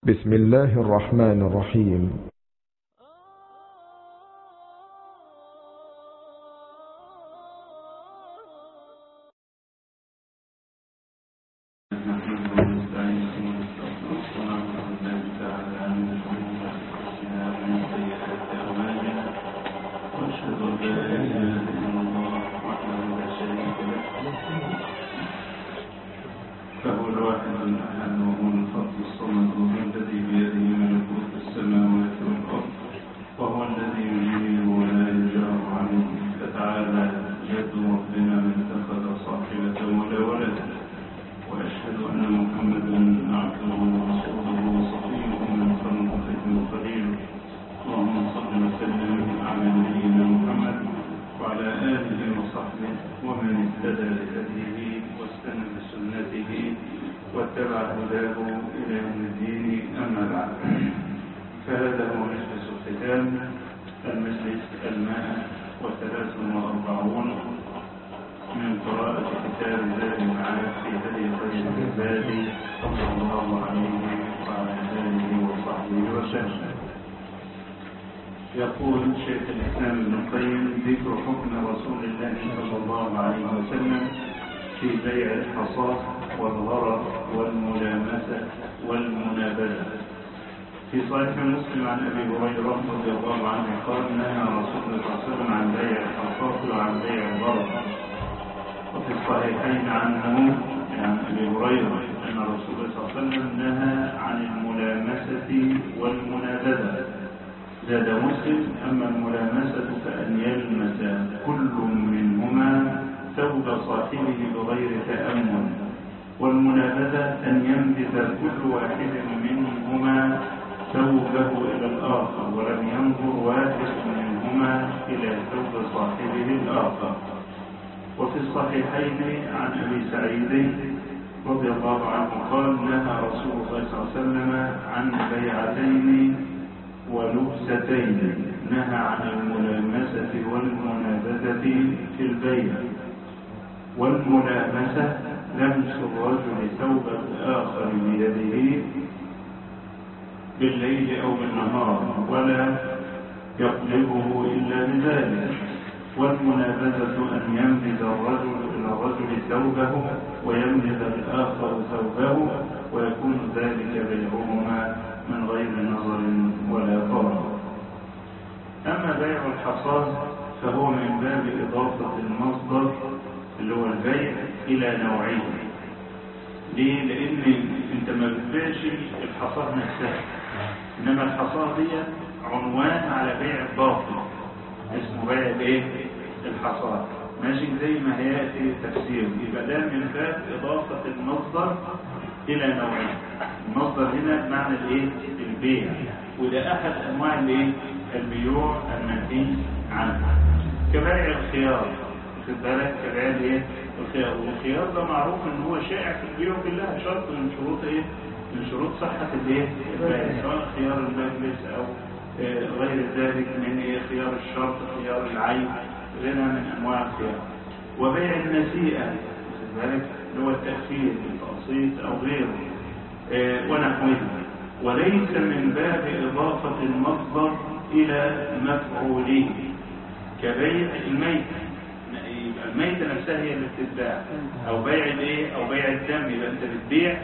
بسم الله الرحمن الرحيم فهو الواحد الأحد وهو الفرد الصمد وهو الذي بيده ملكوت السماوات والأرض وهو الذي يجير ولا يجار عليه فتعالى جد ربنا من اتخذ صاحبة ولا ولد وأشهد أن محمدا عبده ورسوله وصفيه من خلقه وخليله اللهم صل وسلم على نبينا محمد وعلى آله وصحبه ومن اهتدى بهديه واستنى بسنته واتبع هداه إلى يوم الدين أما بعد فهذا هو مجلس الختام المجلس المائة وثلاث وأربعون من قراءة كتاب زاد المعاد في هدي خير العباد صلى الله عليه وعلى آله وصحبه وسلم يقول شيخ الإسلام ابن القيم ذكر حكم رسول الله صلى الله عليه وسلم في بيع الحصاة والغرر والملامسة والمنابذة في صحيح مسلم عن أبي هريرة رضي الله عنه قال نهى رسول الله صلى الله عليه وسلم عن بيع الحصاة وعن بيع الغرر وفي الصحيحين عنه عن أبي هريرة أن رسول الله صلى الله عليه وسلم نهى عن الملامسة والمنابذة زاد مسلم أما الملامسة فأن يلمس كل منهما ثوب صاحبه بغير تأمل والمنابذة أن ينبذ كل واحد منهما ثوبه إلى الآخر ولم ينظر واحد منهما إلى ثوب صاحبه الآخر وفي الصحيحين عن أبي سعيد رضي الله عنه قال نهى رسول الله صلى الله عليه وسلم عن بيعتين ولبستين نهى عن الملامسة والمنابذة في البيع والملامسة لمس الرجل ثوب الآخر بيده بالليل أو بالنهار ولا يطلبه إلا بذلك والمنابذة أن ينبذ الرجل إلى الرجل ثوبه وينبذ الآخر ثوبه ويكون ذلك بيعهما من غير نظر ولا ضرر أما بيع الحصاد فهو من باب إضافة المصدر اللي هو البيع إلى نوعين ليه؟ لأن أنت ما بتبيعش الحصاد نفسها إنما الحصاد دي عنوان على بيع الباطل اسمه بيع الايه؟ الحصاد ماشي زي ما هياتي تفسير يبقى ده من باب إضافة المصدر إلى نوعين المصدر هنا بمعنى الايه؟ البيع وده أحد أنواع الايه؟ البيوع المنهي عنه كبائع الخيار واخد بالك كبائع الايه؟ الخيار والخيار ده معروف ان هو شائع في البيوع كلها شرط من شروط ايه؟ من شروط صحة الايه؟ البيع سواء خيار المجلس أو غير ذلك من إيه؟ خيار الشرط خيار العين غيرها من أنواع الخيار وبيع النسيئة واخد بالك اللي هو التأخير التقسيط أو غيره آه ونحوه وليس من باب إضافة المصدر إلى مفعوله كبيع الميت يبقى الميتة نفسها هي اللي بتتباع أو بيع الإيه أو بيع الدم يبقى أنت بتبيع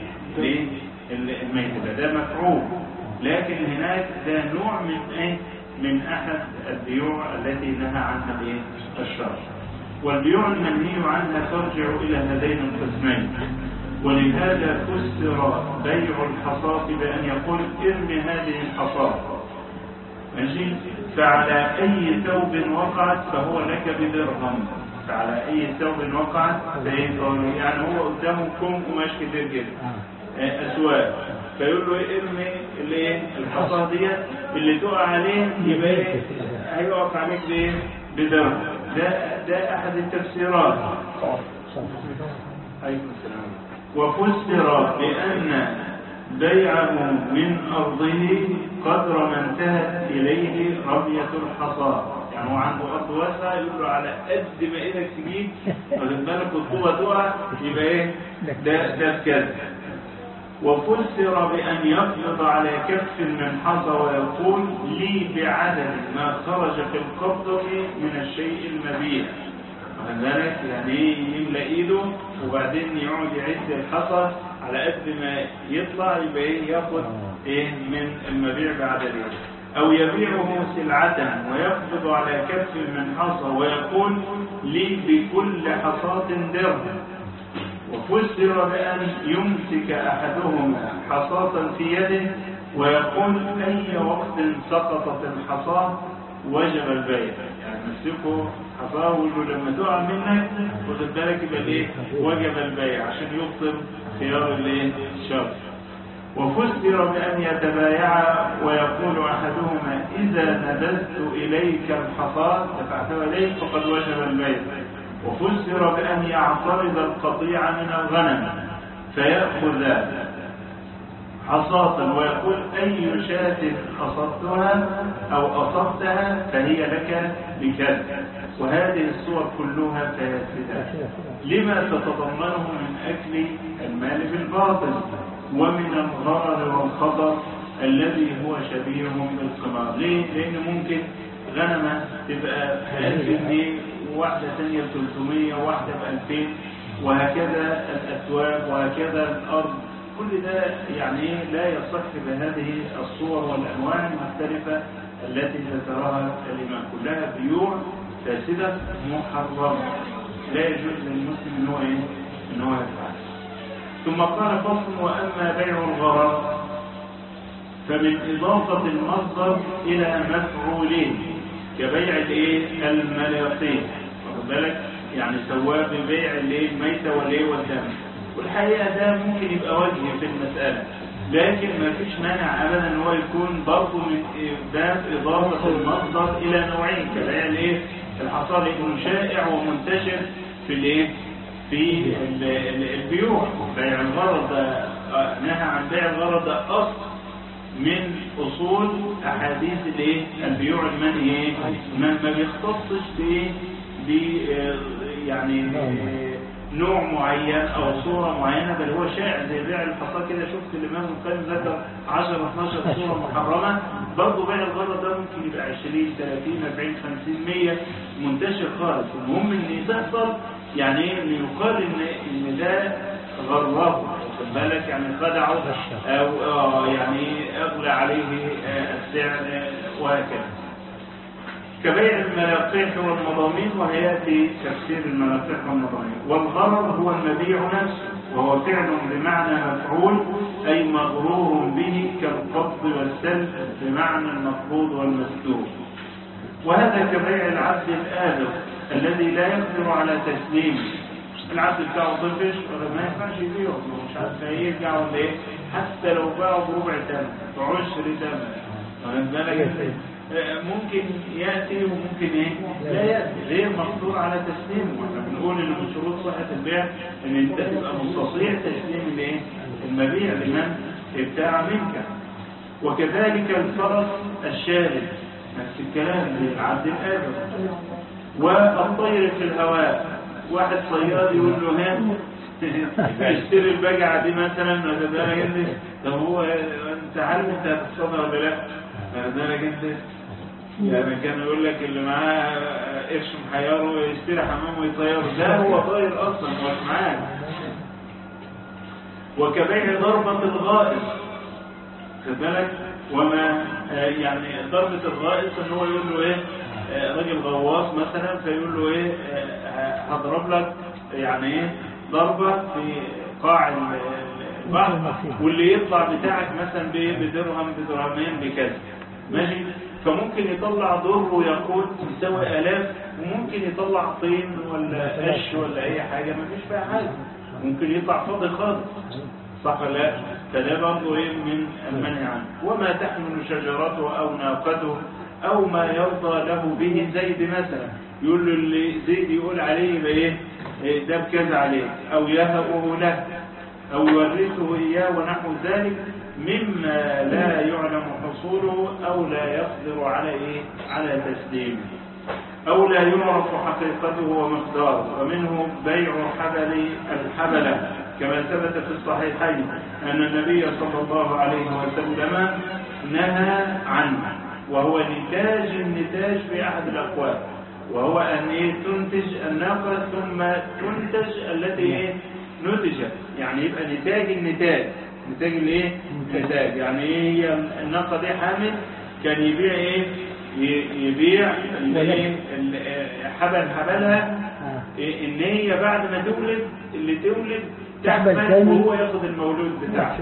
الميتة ده مفعول لكن هناك ده نوع من إيه من أحد البيوع التي نهى عنها الإيه الشرع والبيوع المنهي عنها ترجع إلى هذين القسمين ولهذا فسر بيع الحصاة بأن يقول ارمي هذه الحصاة ماشي فعلى أي ثوب وقعت فهو لك بدرهم فعلى أي ثوب وقعت يعني هو قدامه كم قماش كتير جدا أسواق فيقول له ارمي الايه الحصاة ديت اللي تقع عليه يبقى ايه هيقف عليك بايه بدرهم ده ده احد التفسيرات عليكم السلام وفسر بأن بيعه من أرضه قدر ما انتهت إليه رمية الحصى يعني هو عنده أرض واسعة يقول له على قد ما إيدك تجيب واخد بالك والطوبة تقع يبقى إيه ده ده بكذا وفسر بأن يقبض على كف من حصى ويقول لي بعدد ما خرج في القبضة من الشيء المبيع ذلك يعني ايه يملى ايده وبعدين يقعد يعد الحصى على قد ما يطلع يبقى ايه ياخد ايه من المبيع بعدده او يبيعه سلعة ويقبض على كف من حصى ويقول لي بكل حصاة درهم وفسر بأن يمسك أحدهما حصاة في يده ويقول أي وقت سقطت الحصاة وجب البيع يعني مسكه حصاه ويقول له لما تقع منك واخد بالك يبقى ايه وجب البيع عشان يبطل خيار الايه الشر وفسر بأن يتبايع ويقول أحدهما إذا نبذت إليك الحصاة دفعتها إليك فقد وجب البيع وفسر بأن يعترض القطيع من الغنم فيأخذ حصاة ويقول أي شاة أصبتها أو أصبتها فهي لك بكذا وهذه الصور كلها فاسدة لما تتضمنه من أكل المال بالباطل ومن الغرر والخطر الذي هو شبيه بالقمار ليه؟ لأن ممكن غنمة تبقى ب 1000 جنيه وواحدة ثانية ب 300 وواحدة ب 2000 وهكذا الأسواق وهكذا الأرض كل ده يعني لا يصح بهذه الصور والأنواع المختلفة التي ذكرها الإمام كلها بيوع فاسدة محرمة لا يجوز للمسلم ان هو ايه؟ ان هو يفعل ثم قال فصل واما بيع الغرض فمن إضافة المصدر إلى مفعوله كبيع الايه؟ الملاقين واخد بالك؟ يعني سواه ببيع الايه؟ الميتة والايه والدم والحقيقة ده ممكن يبقى وجه في المسألة لكن ما فيش مانع ابدا ان هو يكون برضه من باب اضافه المصدر الى نوعين كبيع الايه؟ الحصاد يكون شائع ومنتشر في الايه في ال- ال- البيوع بيع الغرض ده نهى عن بيع الغرض ده اصل من اصول احاديث الايه البيوع المنهي ايه ما ما بيختصش بايه ب يعني نوع معين او صوره معينه بل هو شائع زي بيع الحصاد كده شفت الامام القيم ذكر 10 12 صوره محرمه برضه بيع الغرض ده ممكن يبقى 20 30 40 50 100 منتشر خالص المهم ان تحصل يعني ايه ان يقال ان ان ده غراه واخد بالك يعني خدعه او آه يعني اغلى عليه آه السعر آه وهكذا كبيع الملاقيح والمضامين وهياتي تفسير الملاقيح والمضامين والغرض هو المبيع نفسه وهو فعل بمعنى مفعول أي مغرور به كالقبض والسلب بمعنى المقبوض والمسلوب وهذا كبيع العبد الآبق الذي لا يقدر على تسليمه العبد بتاعه طفش ولا ما ينفعش يبيعه مش عارف هيرجع ولا ايه حتى لو باعه بربع ثمن بعشر ثمن واخد بالك ممكن ياتي وممكن ايه لا ياتي غير مقدور على تسليمه واحنا بنقول ان من شروط صحه البيع ان انت تبقى مستطيع تسليم الايه المبيع لمن ابتاع منك وكذلك الفرس الشارد نفس الكلام للعبد الآبر والطير في الهواء واحد صياد يقول له ها اشتري البجعة دي مثلا ولا بالك انت طب هو انت عارف انت هتصطادها ولا لا؟ بالك انت يعني كان يقول لك اللي معاه قرش محيره يشتري حمام ويطيره ده هو طاير اصلا مش معاه وكبيع ضربة الغائص خد بالك وما آه يعني ضربة الغائص ان هو يقول له ايه آه راجل غواص مثلا فيقول له ايه آه هضرب لك يعني ايه ضربة في قاع البحر واللي يطلع بتاعك مثلا بدرهم بدرهمين بكذا ماشي فممكن يطلع ضر ويقود يساوي آلاف وممكن يطلع طين ولا قش ولا أي حاجة ما فيش فيها حاجة ممكن يطلع فاضي خالص صح ولا لا فده برضه ايه من المنهي عنه وما تحمل شجرته او ناقته او ما يرضى له به زيد مثلا يقول له اللي زيد يقول عليه يبقى ايه إيه ده بكذا عليه او يهبه له او يورثه اياه ونحو ذلك مما لا يعلم حصوله او لا يقدر على ايه على تسليمه أو لا يعرف حقيقته ومقداره ومنه بيع حبل الحبلة كما ثبت في الصحيحين أن النبي صلى الله عليه وسلم نهى عنه وهو نتاج النتاج في أحد الأقوال وهو أن إيه تنتج الناقة ثم تنتج التي إيه نتجت يعني يبقى نتاج النتاج نتاج الايه نتاج يعني ايه هي الناقه دي حامل كان يبيع ايه ي- يبيع الايه ال- حبل حبلها إيه ان هي بعد ما تولد اللي تولد تحمل تحمل تاني. وهو ياخد المولود بتاعها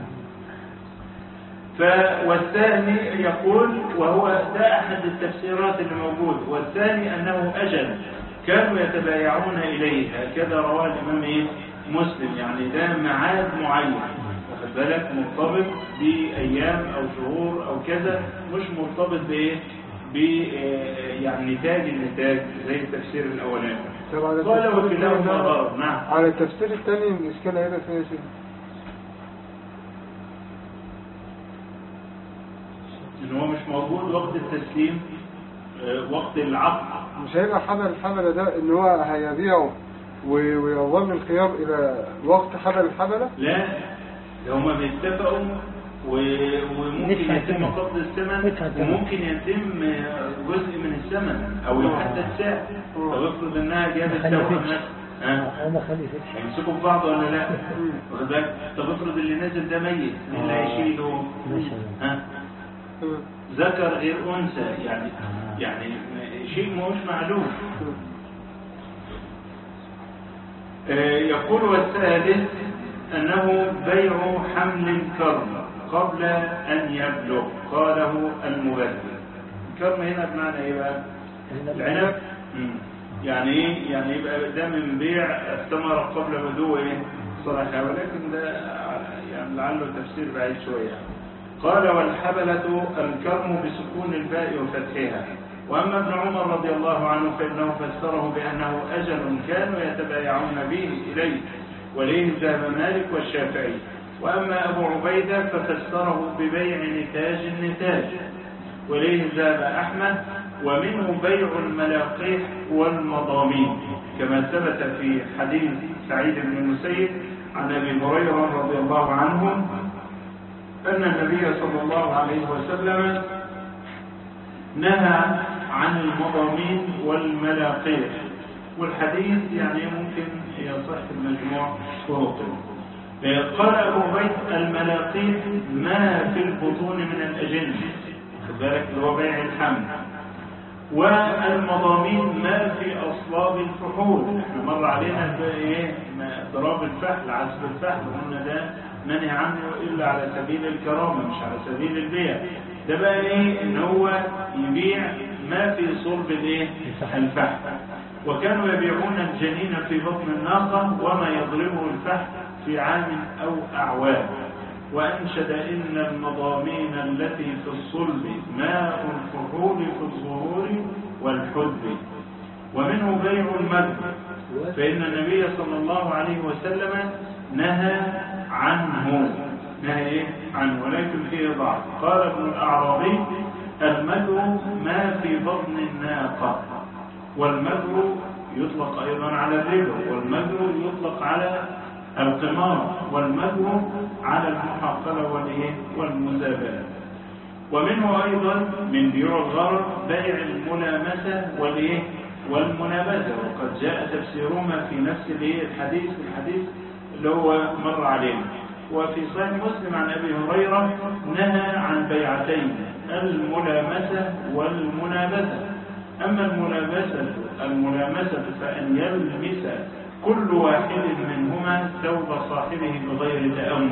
ف والثاني يقول وهو ده احد التفسيرات اللي موجود والثاني انه اجل كانوا يتبايعون اليه هكذا رواه الامام ايه مسلم يعني ده ميعاد معين واخد بالك مرتبط بايام او شهور او كذا مش مرتبط بايه ب آه، يعني نتاج النتاج زي التفسير الاولاني طب على قال التفسير وكلاهما الثاني- ضرر نعم على التفسير الثاني الإشكال هنا فين يا شيخ؟ ان هو مش موجود وقت التسليم آه، وقت العقد مش هيبقى حمل الحملة ده إن هو هيبيعه و- ويظل الخيار إلى وقت حمل الحملة؟ لا ده هما بيتفقوا و- وممكن ندفع يتم ثمن. قبض الثمن ندفع ثمن. وممكن يتم جزء من الثمن او يحدد سعر طب افرض انها جابت ما توأم خلفتش. نفس- ها هو ما خلفتش هيمسكوا في بعض ولا لا؟ واخد بالك؟ طب افرض اللي نازل ده ميت مين اللي هيشيله؟ مثلا ها مم. ذكر غير انثى يعني يعني شيء مش معلوم آه، يقول والثالث أنه بيع حمل الكرم قبل أن يبلغ قاله المبدل الكرم هنا بمعنى إيه بقى؟ العنب مم. يعني إيه؟ يعني يبقى ده من بيع الثمرة قبل بدو إيه؟ صلاحها ولكن ده يعني لعله تفسير بعيد شوية قال والحبلة الكرم بسكون الباء وفتحها وأما ابن عمر رضي الله عنه فإنه فسره بأنه أجل كانوا يتبايعون به إليه وليه ذهب مالك والشافعي وأما أبو عبيدة ففسره ببيع نتاج النتاج وليه ذهب أحمد ومنه بيع الملاقيح والمضامين كما ثبت في حديث سعيد بن المسيب عن أبي هريرة رضي الله عنه أن النبي صلى الله عليه وسلم نهى عن المضامين والملاقيح والحديث يعني ممكن يصح المجموع طرقه قال أبو بيت الملاقيح ما في البطون من الأجنة خد بالك اللي هو بيع الحمل والمضامين ما في أصلاب الفحول احنا مر علينا ايه ما- ضراب الفحل عزف الفحل قلنا ده منهي عنه إلا على سبيل الكرامة مش على سبيل البيع ده بقى ايه ان هو يبيع ما في صلب الايه الفحل وكانوا يبيعون الجنين في بطن الناقة وما يضربه الفحل في عام أو أعوام وأنشد إن المضامين التي في الصلب ماء الفحول في الظهور والحب ومنه بيع المد فإن النبي صلى الله عليه وسلم نهى عنه نهى إيه؟ عنه ولكن فيه ضعف قال ابن الأعرابي المدو ما في بطن الناقة والمدو يطلق أيضا على الربا والمدو يطلق على القمار والمدو على المحاقلة والإيه؟ والمزابلة ومنه أيضا من بيوع الغرض بيع الملامسة والإيه؟ والمنابذة وقد جاء تفسيرهما في نفس الإيه؟ الحديث الحديث اللي هو مر علينا وفي صحيح مسلم عن أبي هريرة نهى عن بيعتين الملامسة والمنابذة أما الملامسة الملامسة فأن يلمس كل واحد منهما ثوب صاحبه بغير تأمل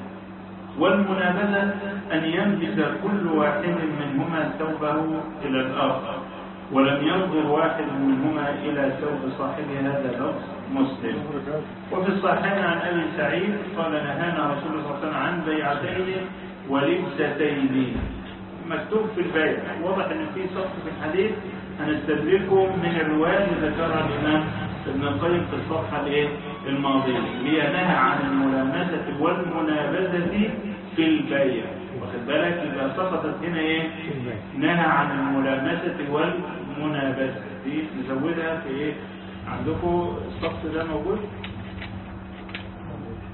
والمنابذة أن يلبس كل واحد منهما ثوبه إلى الآخر ولم ينظر واحد منهما إلى ثوب صاحبه هذا لفظ مسلم وفي الصحيحين عن أبي سعيد قال نهانا رسول الله صلى الله عليه وسلم عن بيعتين ولبستين مكتوب في البيع واضح ان في سقط في الحديث هنستدركه من الرواية اللي ذكرها الإمام ابن القيم في الصفحة الايه الماضية اللي هي نهى عن الملامسة والمنابذة في البيع واخد بالك يبقى سقطت هنا ايه نهى عن الملامسة والمنابذة دي نزودها في ايه عندكم السقط ده موجود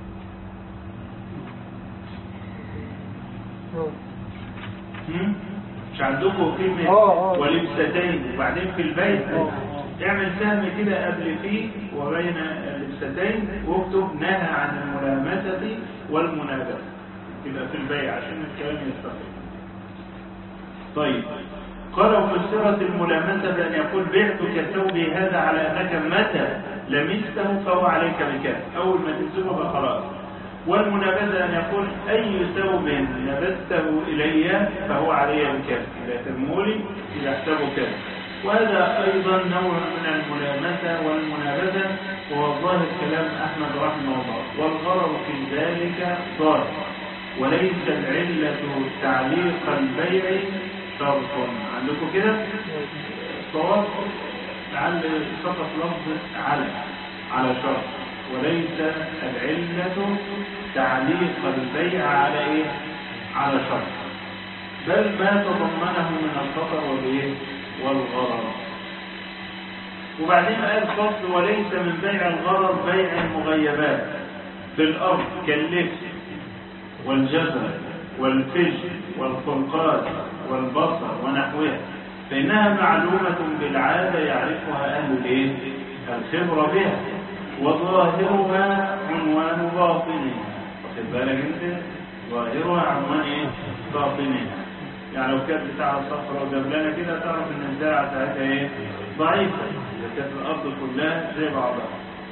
هم؟ مش عندكم كلمة آه، آه. ولبستين وبعدين في البيت آه. اعمل سهم كده قبل فيه وبين اللبستين واكتب نهى عن الملامسة والمنابذة يبقى في البيع عشان الكلام يستقيم طيب قال وفسرت الملامسة بأن يقول بعتك ثوبي هذا على أنك متى لمسته فهو عليك بكاف أول ما تمسكه بقى خلاص والمنابذة أن يقول أي ثوب نبذته إلي فهو علي بكاف إذا تمولي إذا احسبه كاف وهذا أيضا نوع من الملامسة والمنابذة وهو ظاهر كلام أحمد رحمه الله والغرض في ذلك ظاهر وليس العلة تعليق البيع شرط عندكم كده صواب لعل فقط لفظ على على شرط وليس العلة تعليق البيع على ايه على شرط بل ما تضمنه من الخطر والايه والغرر وبعدين قال فصل وليس من بيع الغرر بيع المغيبات في الارض كاللبس والجزر والفجر والخلقات والبصر ونحوها فإنها معلومة بالعادة يعرفها أهل الإيه؟ الخبرة بها وظاهرها عنوان باطنها واخد بالك أنت ظاهرها عنوان إيه؟ باطنها يعني لو كانت بتاع صفرة ودبلانة كده تعرف إن الزرعة بتاعتها إيه؟ ضعيفة إذا كانت الأرض كلها زي بعضها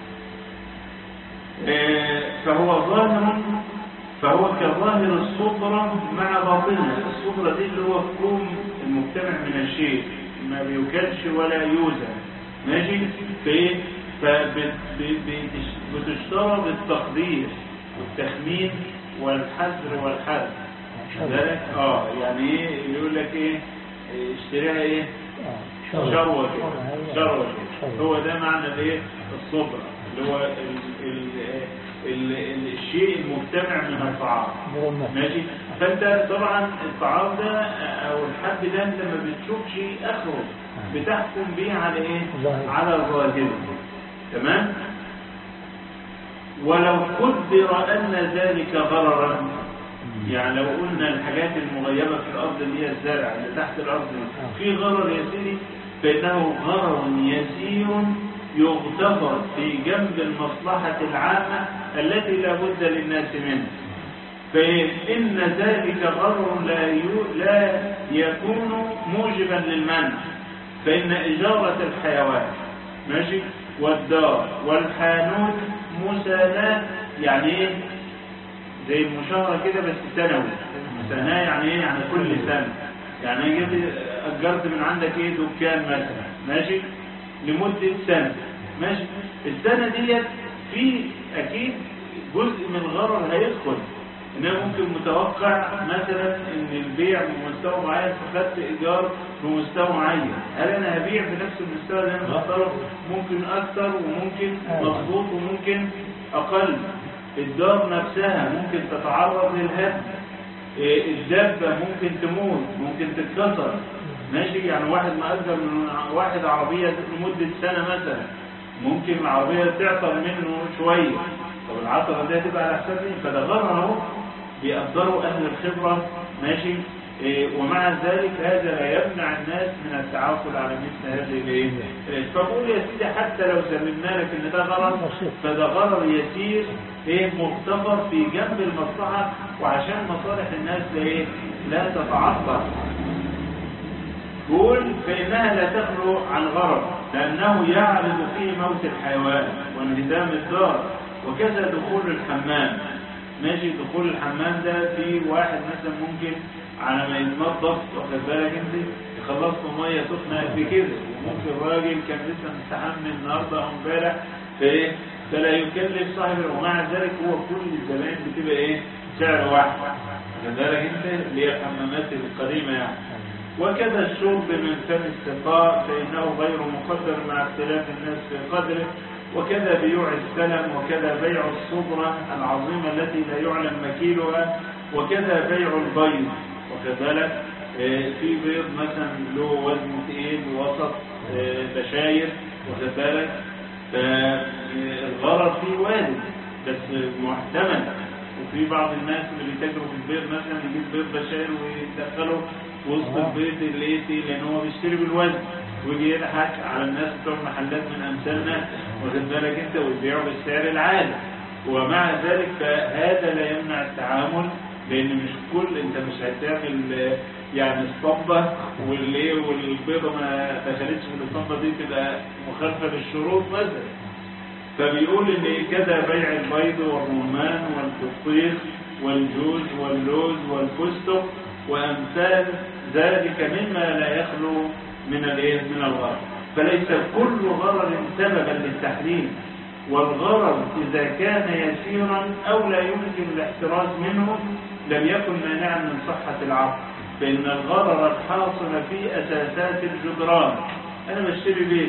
إيه، فهو ظاهر فهو كظاهر الصدرة مع باطنها الصدرة دي اللي هو كوم المجتمع من الشيء ما بيوكلش ولا يوزن ماشي فايه فبتشترى بالتقدير والتخمين والحذر والحذر ذلك اه يعني ايه يقول لك ايه اشتريها ايه شروة كده شروة كده هو ده معنى الايه الصدرة اللي هو ال ال ال ال الشيء المجتمع من الطعام ماشي فانت طبعا الطعام ده او الحب ده انت ما بتشوفش اخره بتحكم بيه على ايه ظاهر. على ظاهره تمام ولو قدر ان ذلك غررا يعني لو قلنا الحاجات المغيبة في الأرض اللي هي الزرع اللي تحت الأرض في غرر يسير فإنه غرر يسير يغتفر في جنب المصلحة العامة التي لا بد للناس منها فإن ذلك غرر لا يو- لا يكون موجبا للمنع فإن إجارة الحيوان ماشي والدار والحانوت مساناة يعني إيه زي المشاهرة كده بس سنوي سنة يعني ايه يعني كل سنة يعني ايه جبت اجرت من عندك ايه دكان مثلا ماشي لمدة سنة ماشي السنة ديت في اكيد جزء من الغرر هيدخل ان انا ممكن متوقع مثلا ان البيع بمستوى معين فخدت ايجار بمستوى معين هل انا هبيع بنفس المستوى اللي انا مختاره ممكن اكتر وممكن مظبوط وممكن اقل الدار نفسها ممكن تتعرض للهدم إيه، الدابة ممكن تموت ممكن تتكسر ماشي يعني واحد مأجر من واحد عربية لمدة سنة مثلا ممكن العربية تعطل منه شوية طب العطلة دي هتبقى على حساب مين فده غرر اهو بيقدروا أهل الخبرة ماشي إيه، ومع ذلك هذا لا يمنع الناس من التعاقد على مثل هذه الايه فبقول يا سيدي حتى لو سلمنا لك ان ده غرر فده غرر يسير ايه مغتفر في جنب المصلحة وعشان مصالح الناس لا ايه لا تتعطل يقول فإنها لا تخلو عن غرض لأنه يعرض فيه موت الحيوان وانهدام الدار وكذا دخول الحمام ماشي دخول الحمام ده في واحد مثلا ممكن على ما يتنظف واخد بالك انت يخلص له ميه سخنه قد كده وممكن راجل كان لسه مستحمل النهارده او امبارح فايه فلا يكلف صاحب ومع ذلك هو كل الزبائن بتبقى ايه سعر واحد واخد بالك انت اللي هي الحمامات القديمه يعني وكذا الشرب من فم السقاء فإنه غير مقدر مع اختلاف الناس في قدره وكذا بيوع السلم وكذا بيع الصبرة العظيمة التي لا يعلم مكيلها وكذا بيع البيض واخد بالك آه، في بيض مثلا له وزن تقيل وسط آه، بشاير واخد بالك فالغرض فيه وارد بس محتمل وفي بعض الناس اللي بيتاجروا في البيض مثلا يجيب بيض بشاير ويدخله وسط آه. البيض اللي يأتي لان هو بيشتري بالوزن ويجي يضحك على الناس بتوع المحلات من امثالنا واخد بالك انت ويبيعوا بالسعر العالي ومع ذلك فهذا لا يمنع التعامل لان مش كل انت مش هتعمل آه، يعني اسطمبه والايه والبيضه ما دخلتش في الاسطمبه دي تبقى مخالفه للشروط مثلا فبيقول ان كذا بيع البيض والرمان والبطيخ والجوز واللوز والفستق وامثال ذلك مما لا يخلو من الايه من الغرر فليس كل غرر سببا للتحريم والغرر اذا كان يسيرا او لا يمكن الاحتراز منه لم يكن مانعا من صحه العقد فان الغرر الحاصل في اساسات الجدران انا بشتري بيت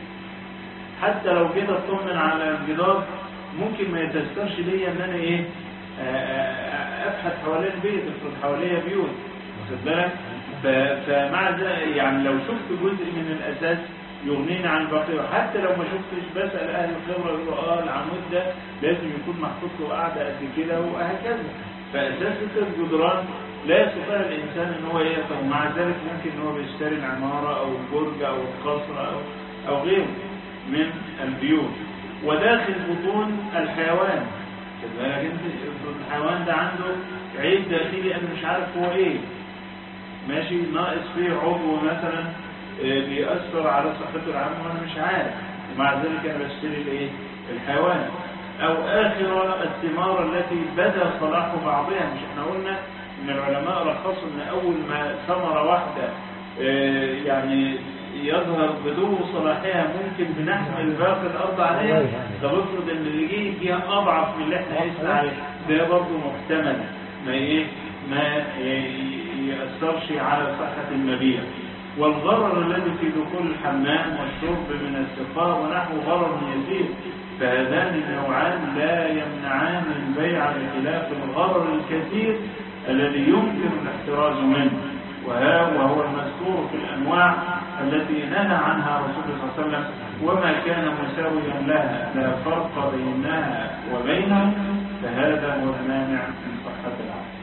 حتى لو جيت اطمن على الجدار ممكن ما يتذكرش ليا ان انا ايه آه، آه، ابحث حوالين البيت افرض حواليا بيوت واخد بالك ف- فمع ذلك يعني لو شفت جزء من الاساس يغنيني عن البقيه حتى لو ما شفتش بسال اهل الخبره يقولوا اه العمود ده لازم يكون محطوط له قاعده قد كده وهكذا فاساس الجدران لا يستطيع الانسان ان هو يفهم مع ذلك ممكن ان هو بيشتري العماره او البرج او القصر او او غيره من البيوت وداخل بطون الحيوان خد بالك انت افرض الحيوان ده عنده عيب داخلي انا مش عارف هو ايه ماشي ناقص فيه عضو مثلا آه، بيأثر على صحته العامة وانا مش عارف ومع ذلك انا بشتري الايه الحيوان او اخر الثمار التي بدا صلاح بعضها مش احنا قلنا ان العلماء رخصوا ان اول ما ثمرة واحدة آه، يعني يظهر بدون صلاحها ممكن بنحمل باقي الارض عليها طب افرض ان اللي جه فيها اضعف من اللي احنا قسنا عليه ده برضه محتمل ما ايه ما ي- يأثرش على صحة المبيع والغرر الذي في دخول الحمام والشرب من السقاء ونحو غرر يسير فهذان النوعان لا يمنعان البيع بخلاف الغرر الكثير الذي يمكن الاحتراز منه وها وهو المذكور في الأنواع التي نهى عنها رسول الله صلى الله عليه وسلم وما كان مساويا لها لا فرق بينها وبينه فهذا هو المانع من صحة العقل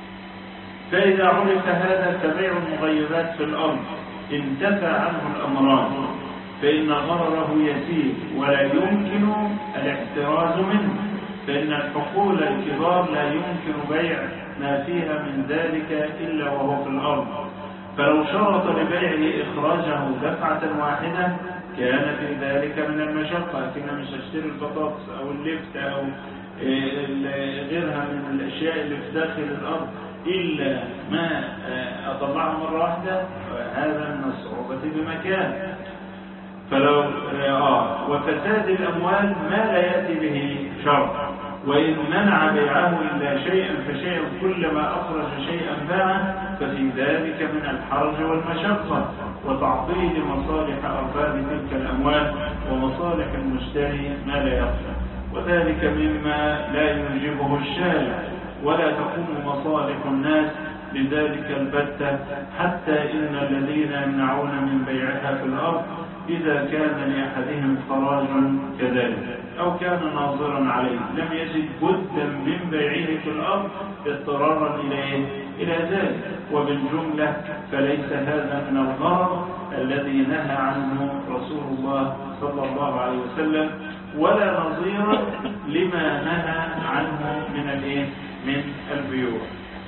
فإذا عرف هذا فبيع المغيبات في الأرض انتفى عنه الأمران فإن غرره يسير ولا يمكن الاحتراز منه فإن الحقول الكبار لا يمكن بيع ما فيها من ذلك إلا وهو في الأرض فلو شرط لبيعه إخراجه دفعة واحدة كان في ذلك من المشقة كنا مش هشتري البطاطس أو اللفت أو إيه، ال- غيرها من الأشياء اللي في داخل الأرض إلا ما آه، أطلعها مرة واحدة هذا من الصعوبة بمكان فلو آه وفساد الأموال ما لا يأتي به شرع وإن منع بيعه إلا شيئا فشيئا كلما أخرج شيئا باعه ففي ذلك من الحرج والمشقة وتعطيل مصالح أرباب تلك الأموال ومصالح المشتري ما لا يخفى وذلك مما لا يوجبه الشارع ولا تقوم مصالح الناس بذلك البتة حتى إن الذين يمنعون من بيعها في الأرض إذا كان لأحدهم خراج كذلك أو كان ناظرا عليه لم يجد بدا من بيعه في الأرض اضطرارا إليه إلى ذلك وبالجملة فليس هذا من الغرض الذي نهى عنه رسول الله صلى الله عليه وسلم ولا نظيرا لما نهى عنه من الايه من البيوع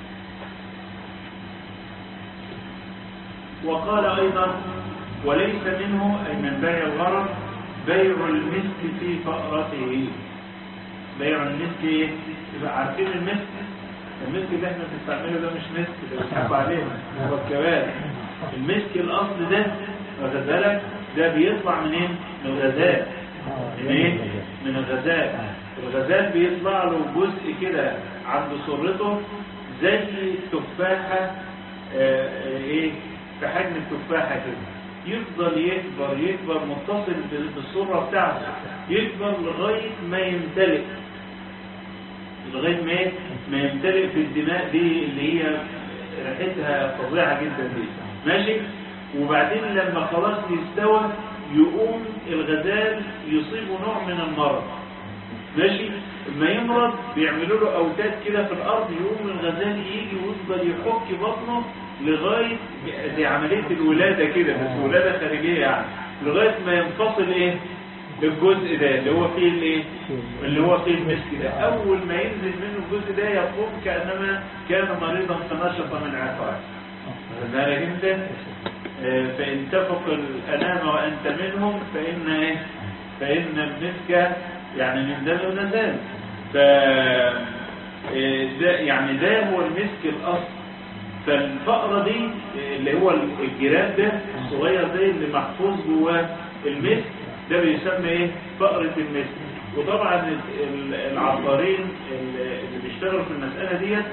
وقال ايضا وليس منه اي من بيع الغرض بيع المسك في فأرته بيع المسك ايه يبقى عارفين المسك المسك اللي احنا بنستعمله ده مش مسك ده بنحب عليه مركبات المسك الاصل ده واخد بالك ده بيطلع منين من الغزال من ايه من الغزال الغزال بيطلع له جزء كده عند سرته زي تفاحه آه، آه، ايه في حجم التفاحه كده يفضل يكبر يكبر متصل بالسره بتاعته يكبر لغايه ما يمتلئ لغايه ما إيه؟ ما يمتلئ في الدماء دي اللي هي ريحتها فظيعه جدا دي ماشي وبعدين لما خلاص يستوى يقوم الغزال يصيبه نوع من المرض ماشي لما يمرض بيعملوا له اوتاد كده في الارض يقوم الغزال يجي ويفضل يحك بطنه لغايه دي عمليه الولاده كده بس ولاده خارجيه يعني لغايه ما ينفصل ايه الجزء ده اللي هو فيه الايه اللي هو فيه المسك ده اول ما ينزل منه الجزء ده يقوم كانما كان مريضا فنشط من عقاب ذلك انت آه، فان تفق الانام وانت منهم فان ايه فان المسك يعني من دم نزال ف آه، ده يعني ده هو المسك الاصل فالفقرة دي اللي هو الجراب ده الصغير ده اللي محفوظ جواه المسك ده بيسمى ايه فقرة المسك وطبعا ال- ال- العطارين اللي بيشتغلوا في المسألة ديت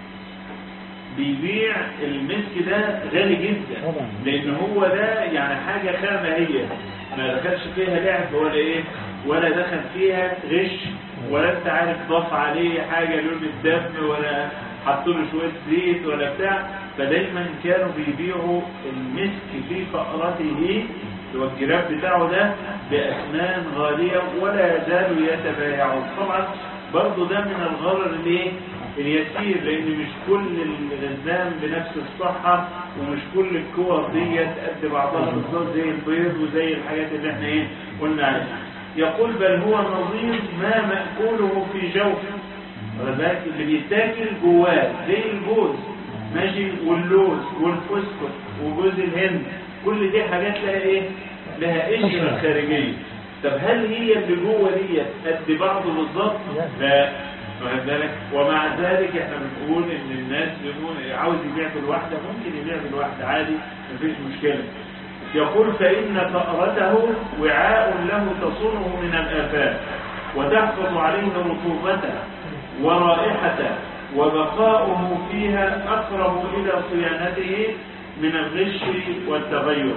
بيبيع المسك ده غالي جدا طبعا. لان هو ده يعني حاجة خامة هي ما دخلش فيها لعب ولا ايه ولا دخل فيها غش ولا انت عارف ضاف عليه حاجة لون الدم ولا حطوا له شوية زيت ولا بتاع فدايما كانوا بيبيعوا المسك في فقرته اللي هو الجراب بتاعه ده بأثمان غالية ولا يزالوا يتبايعون طبعا برضه ده من الغرر الايه اليسير لان مش كل الغزام بنفس الصحة ومش كل الكور ديت قد بعضها بالظبط زي البيض وزي الحاجات اللي احنا ايه قلنا عليها يقول بل هو نظير ما مأكوله في جوفه ولذلك اللي بيتاكل جواه زي الجوز ماشي واللوز والفستق وجوز الهند كل دي حاجات لها ايه لها قشره خارجيه طب هل هي اللي جوه ديت قد بعض بالظبط لا واخد بالك ومع ذلك احنا بنقول ان الناس بيقول عاوز يبيع بالواحده ممكن يبيع بالواحده عادي مفيش مشكله يقول فإن فأرته وعاء له تصونه من الآفات وتحفظ عليه رطوبته ورائحته وبقاؤه فيها أقرب إلى صيانته من الغش والتغير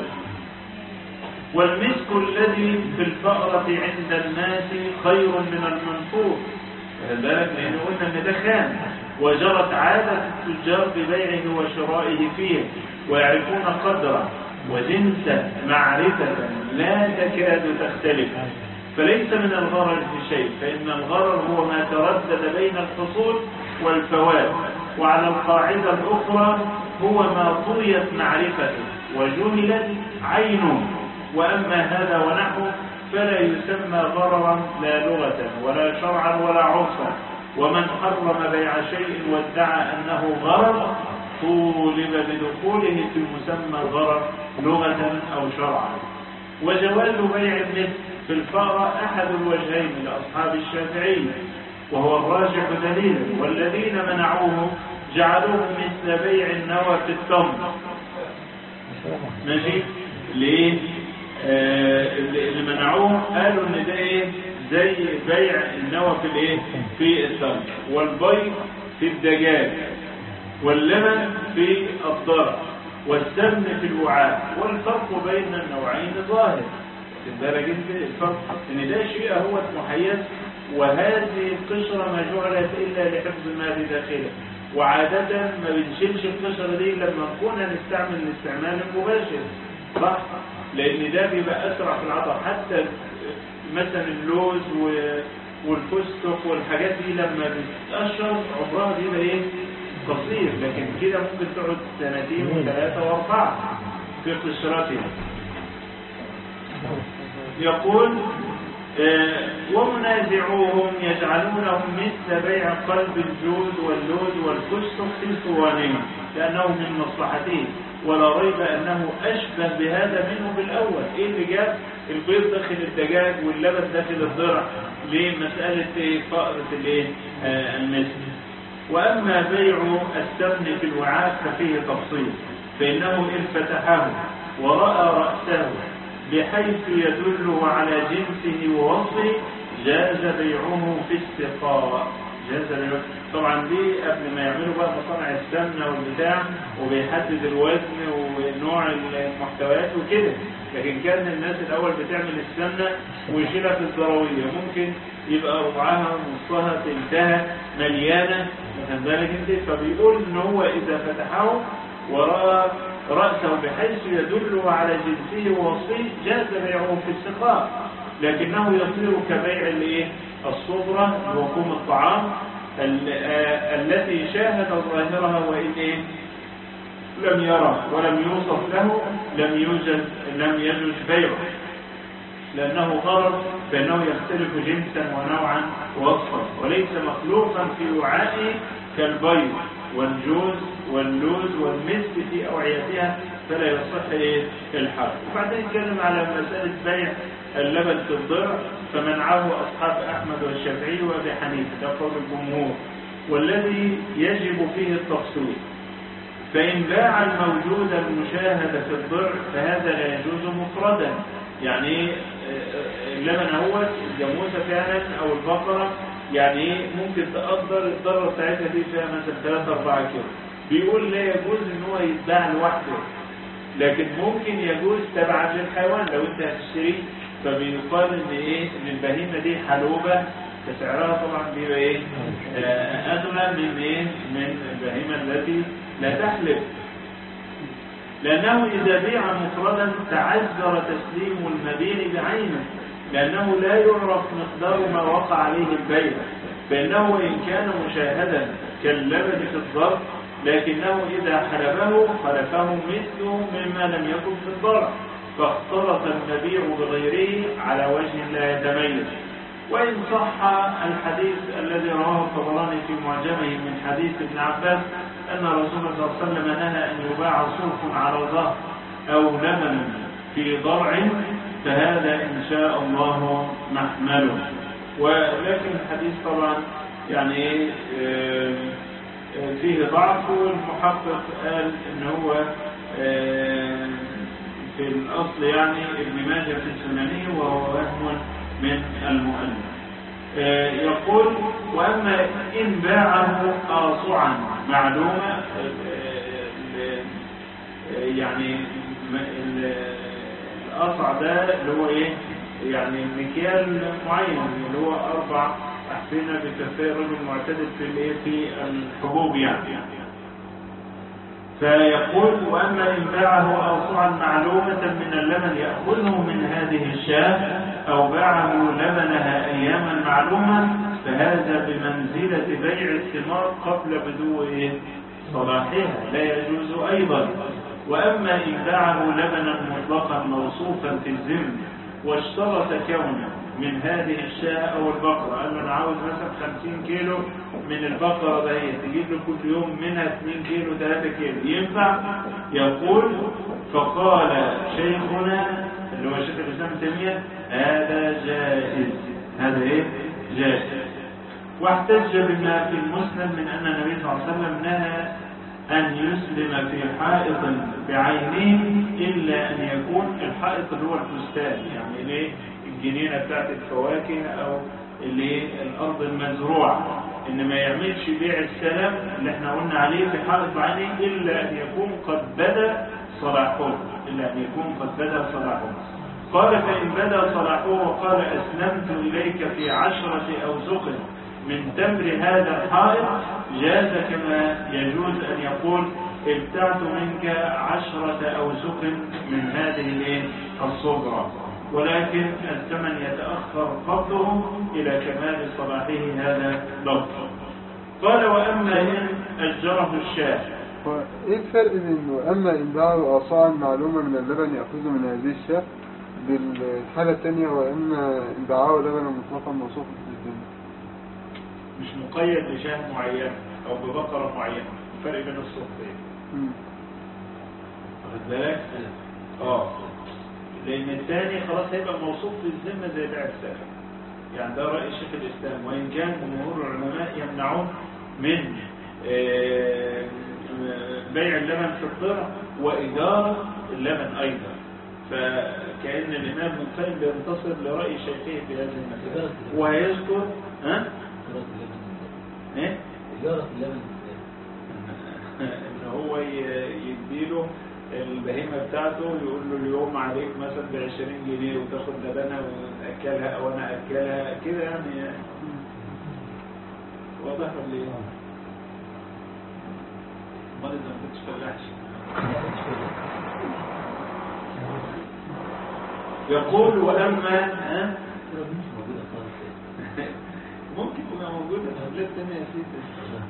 والمسك الذي في الفأرة عند الناس خير من المنفور ذلك لأنه قلنا أن ده خام وجرت عادة التجار ببيعه وشرائه فيه ويعرفون قدره وجنسه معرفة لا تكاد تختلف فليس من الغرر في شيء فإن الغرر هو ما تردد بين الحصول والفوات وعلى القاعدة الأخرى هو ما طويت معرفته وجهلت عينه وأما هذا ونحوه فلا يسمى غررا لا لغة ولا شرعا ولا عرفا ومن حرم بيع شيء وادعى أنه غرر طولب بدخوله في مسمى الغرر لغة أو شرعا وجواز بيع المثل في الفأرة أحد الوجهين لأصحاب الشافعي وهو الراجح دليلا والذين منعوه جعلوه مثل بيع النوى في التمر ماشي ليه آه اللي اللي منعوه قالوا ان ده ايه زي بيع النوى في الايه في التمر والبيض في الدجاج واللبن في الضرع والسمن في الوعاء والفرق بين النوعين ظاهر بالك انت الفرق ان ده شيء هو محيز وهذه القشرة ما جعلت الا لحفظ ما بداخله وعادة ما بنشيلش القشرة دي لما نكون هنستعمل الاستعمال المباشر صح؟ لان ده بيبقى اسرع في العطر حتى مثلا اللوز و- والفستق والحاجات دي لما بتتقشر عمرها بيبقى ايه؟ قصير لكن كده ممكن تقعد سنتين وثلاثة واربعة في قشرتها يقول آه، ومنازعوهم يجعلونهم مثل بيع قلب الجود واللود والفستق في صوانهم لأنه من مصلحته ولا ريب أنه أشبه بهذا منه بالأول إيه اللي جاب البيض داخل الدجاج واللبن داخل الضرع لمسألة إيه؟ فقرة الإيه؟ آه، المثل وأما بيع السمن في الوعاء ففيه تفصيل فإنه إن فتحه ورأى رأسه بحيث يدل على جنسه ووصفه جاز بيعه في السقاء جاز بيعه طبعا دي قبل ما يعملوا بقى مصانع السمنة والبتاع وبيحدد الوزن ونوع المحتويات وكده لكن كان الناس الأول بتعمل السمنة ويشيلها في الزراوية ممكن يبقى ربعها نصها تلتها مليانة واخد بالك انت فبيقول ان هو اذا فتحه ورأى رأسه بحيث يدل على جنسه ووصفه جاز بيعه في السقاء لكنه يصير كبيع الايه الصغرى وقوم الطعام ال- آه، التي شاهد ظاهرها وإن إيه؟ لم يرى ولم يوصف له لم يوجد لم يجوز بيعه لأنه غرض فإنه يختلف جنسا ونوعا ووصفا وليس مخلوقا في وعائه كالبيض والجوز واللوز والمسك في أوعيتها فلا يصح إيه الحرب وبعدين نتكلم على مسألة بيع اللبن في الضرع فمنعه أصحاب أحمد والشافعي وأبي حنيفة ده قول الجمهور والذي يجب فيه التفصيل فإن باع الموجود المشاهد في الضرع فهذا لا يجوز مفردا يعني إيه، آه، اللبن هو الجاموسة فعلا أو البقرة يعني إيه، ممكن تقدر الضرة بتاعتها دي فيها مثلا 3 4 كيلو بيقول لا يجوز ان هو يتباع لوحده لكن ممكن يجوز تبعا للحيوان لو انت هتشتري فبيقال ان ايه ان البهيمه دي حلوبه فسعرها طبعا بيبقى ايه آه، اغلى من ايه من البهيمه التي لا تحلب لأنه إذا بيع مفردا تعذر تسليم المبيع بعينه لأنه لا يعرف مقدار ما وقع عليه البيع فإنه وإن كان مشاهدا كاللبن في الضرب لكنه إذا حلبه خلفه مثله مما لم يكن في الضرب فاختلط المبيع بغيره على وجه لا يتميز وإن صح الحديث الذي رواه الطبراني في معجمه من حديث ابن عباس أن رسول الله صلى الله عليه وسلم نهى أن يباع صوف على ظهر أو لبن في ضرع فهذا إن شاء الله محمله ولكن الحديث طبعا يعني إيه، آه، آه، فيه ضعف والمحقق قال ان هو آه، في الاصل يعني ابن ماجه في سننه وهو وهم من المؤلف آه، يقول واما ان باعه قاصعا معلومه آه، آه، آه، يعني م- ال- القصع ده اللي هو ايه يعني مكيال معين اللي هو اربع احسنه بكفاء رجل معتدل في الايه في الحبوب يعني فيقول واما ان باعه اوصعا معلومه من اللبن ياخذه من هذه الشاه او باعه لبنها اياما معلومه فهذا بمنزله بيع الثمار قبل بدو إيه؟ صلاحها لا يجوز ايضا واما ان باعه لبنا مطلقا موصوفا في الذم واشترط كونه من هذه الشاة أو البقرة قال له أنا عاوز مثلا 50 كيلو من البقرة ده هي تجيب له كل يوم منها 2 كيلو 3 كيلو ينفع؟ يقول فقال شيخنا اللي هو شيخ الإسلام ابن تيمية هذا جائز هذا إيه؟ جائز واحتج بما في المسلم من أن النبي صلى الله عليه وسلم نهى أن يسلم في حائط بعينه إلا أن يكون الحائط اللي هو الفستان يعني ليه الجنينة بتاعت الفواكه أو اللي الأرض المزروعة إن ما يعملش بيع السلام اللي احنا قلنا عليه في حائط بعينه إلا أن يكون قد بدا صلاحه إلا أن يكون قد بدا صلاحه قال فإن بدا صلاحه وقال أسلمت إليك في عشرة أوسق من تمر هذا الحائط جاز كما يجوز أن يقول ابتعت منك عشرة أوسق من هذه الإيه؟ الصغرى ولكن الثمن يتأخر قبضه إلى كمال صلاحه هذا لفظ قال وأما إن أجره الشاه وايه الفرق بين انه اما ان باعوا اصاعا معلومة من اللبن يأخذه من هذه الشاة بالحالة الثانية واما ان باعوا لبنا مطلقا موصوفا في الذمة مش مقيد بشاه معينة أو ببقرة معينة الفرق بين الصفتين مم. واخد بالك؟ اه لان الثاني خلاص هيبقى موصوف في الذمه زي بيع السلف يعني ده راي شيخ الاسلام وان كان جمهور العلماء يمنعون من آه، بيع اللبن في الضرع واداره اللبن ايضا فكأن الإمام ابن القيم بينتصر لرأي شيخه في هذه المسألة وهيذكر ها؟ إيه؟ إدارة اللبن ان هو ي- يديله البهيمه بتاعته يقول له اليوم عليك مثلا ب 20 جنيه وتاخد لبنها وتاكلها او انا اكلها كده يعني واضح ولا ايه؟ امال اذا ما كنتش فلاحش يقول واما ها مش موجودة خالص موجودة لا الثانية يا سيدي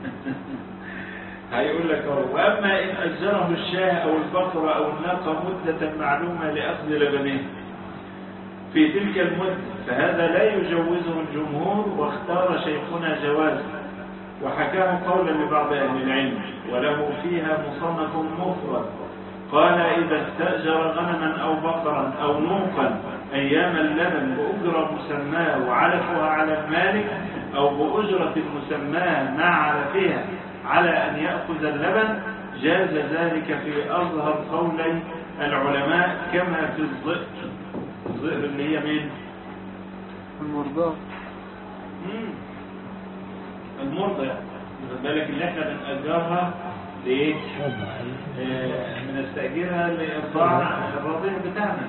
هيقول لك اهو واما ان اجره الشاه او البقره او الناقه مده معلومه لاخذ لبنه في تلك المده فهذا لا يجوزه الجمهور واختار شيخنا جوازه وحكاه قولا لبعض اهل العلم وله فيها مصنف مفرد قال اذا استاجر غنما او بقرا او نوقا ايام اللبن باجره مسماه وعلفها على المالك او باجره مسماه مع علفها على أن يأخذ اللبن جاز ذلك في أظهر قولي العلماء كما في الظئر الظئر اللي هي مين؟ المرضاة مم. المرضى خد بالك اللي احنا بنأجرها لإيه؟ آه، بنستأجرها لإرضاع الرضيع بتاعنا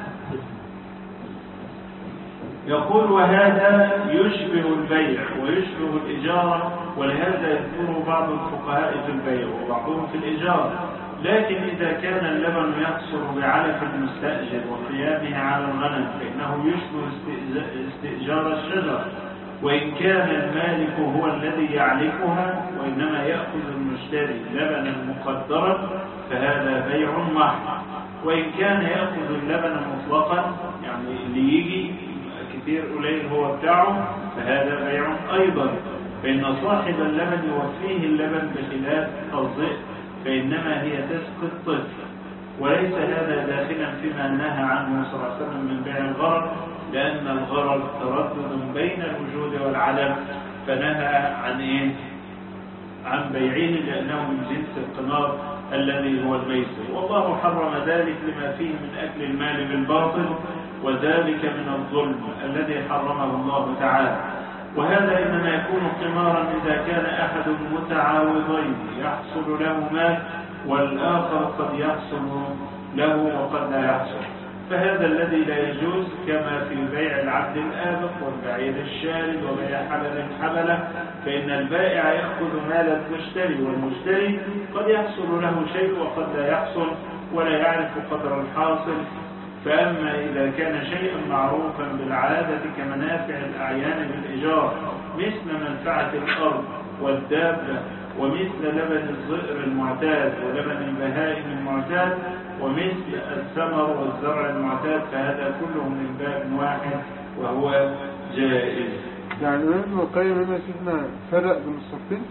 يقول وهذا يشبه البيع ويشبه الإجارة ولهذا يذكره بعض الفقهاء في البيع وبعضهم في الإجارة لكن إذا كان اللبن يقصر بعلف المستأجر وقيامه على الغنم فإنه يشبه استئز- استئجار الشجر وإن كان المالك هو الذي يعلفها وإنما يأخذ المشتري لبنا مقدرا فهذا بيع محض وإن كان يأخذ اللبن مطلقا يعني اللي يجي كتير قليل هو بتاعه فهذا بيع أيضا فإن صاحب اللبن يوفيه اللبن بخلاف الظئ فإنما هي تسقي الطفل وليس هذا داخلا فيما نهى عنه صلى الله عليه وسلم من بيع الغرر لأن الغرر تردد بين الوجود والعدم فنهى عن إيه؟ عن بيعه لأنه من جنس القمار الذي هو الميسر والله حرم ذلك لما فيه من أكل المال بالباطل وذلك من الظلم الذي حرمه الله تعالى وهذا إنما يكون قمارا إذا كان أحد متعاوضين يحصل له مال والآخر قد يحصل له وقد لا يحصل فهذا الذي لا يجوز كما في بيع العبد الآبق والبعير الشارد وبيع حلل الحبلة فإن البائع يأخذ مال المشتري والمشتري قد يحصل له شيء وقد لا يحصل ولا يعرف قدر الحاصل فأما إذا كان شيئا معروفا بالعادة كمنافع الأعيان بالإيجار مثل منفعة الأرض والدابة ومثل لبن الظئر المعتاد ولبن البهائم المعتاد ومثل الثمر والزرع المعتاد فهذا كله من باب واحد وهو جائز يعني الإمام ابن القيم هنا شفنا فرق بين الصفين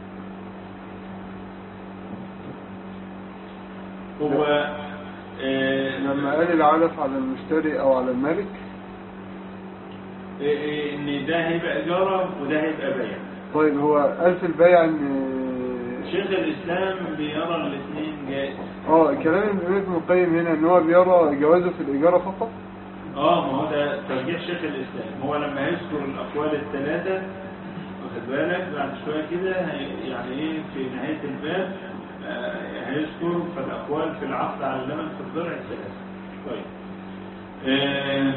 هو آه، لما قال العلف على المشتري أو على المالك آه، آه، ان ده هيبقى إجارة وده هيبقى بيع طيب هو قال في البيع إن شيخ الإسلام بيرى الاثنين جائز اه كلام الإمام ابن القيم هنا إن هو بيرى جوازه في الإجارة فقط اه ما هو ده ترجيح شيخ الاسلام هو لما يذكر الاقوال الثلاثه واخد بالك بعد شويه كده هي- يعني ايه في نهايه الباب آه، هيذكر في الاقوال في العقد على اللبن في الضرع الثلاثه طيب آه،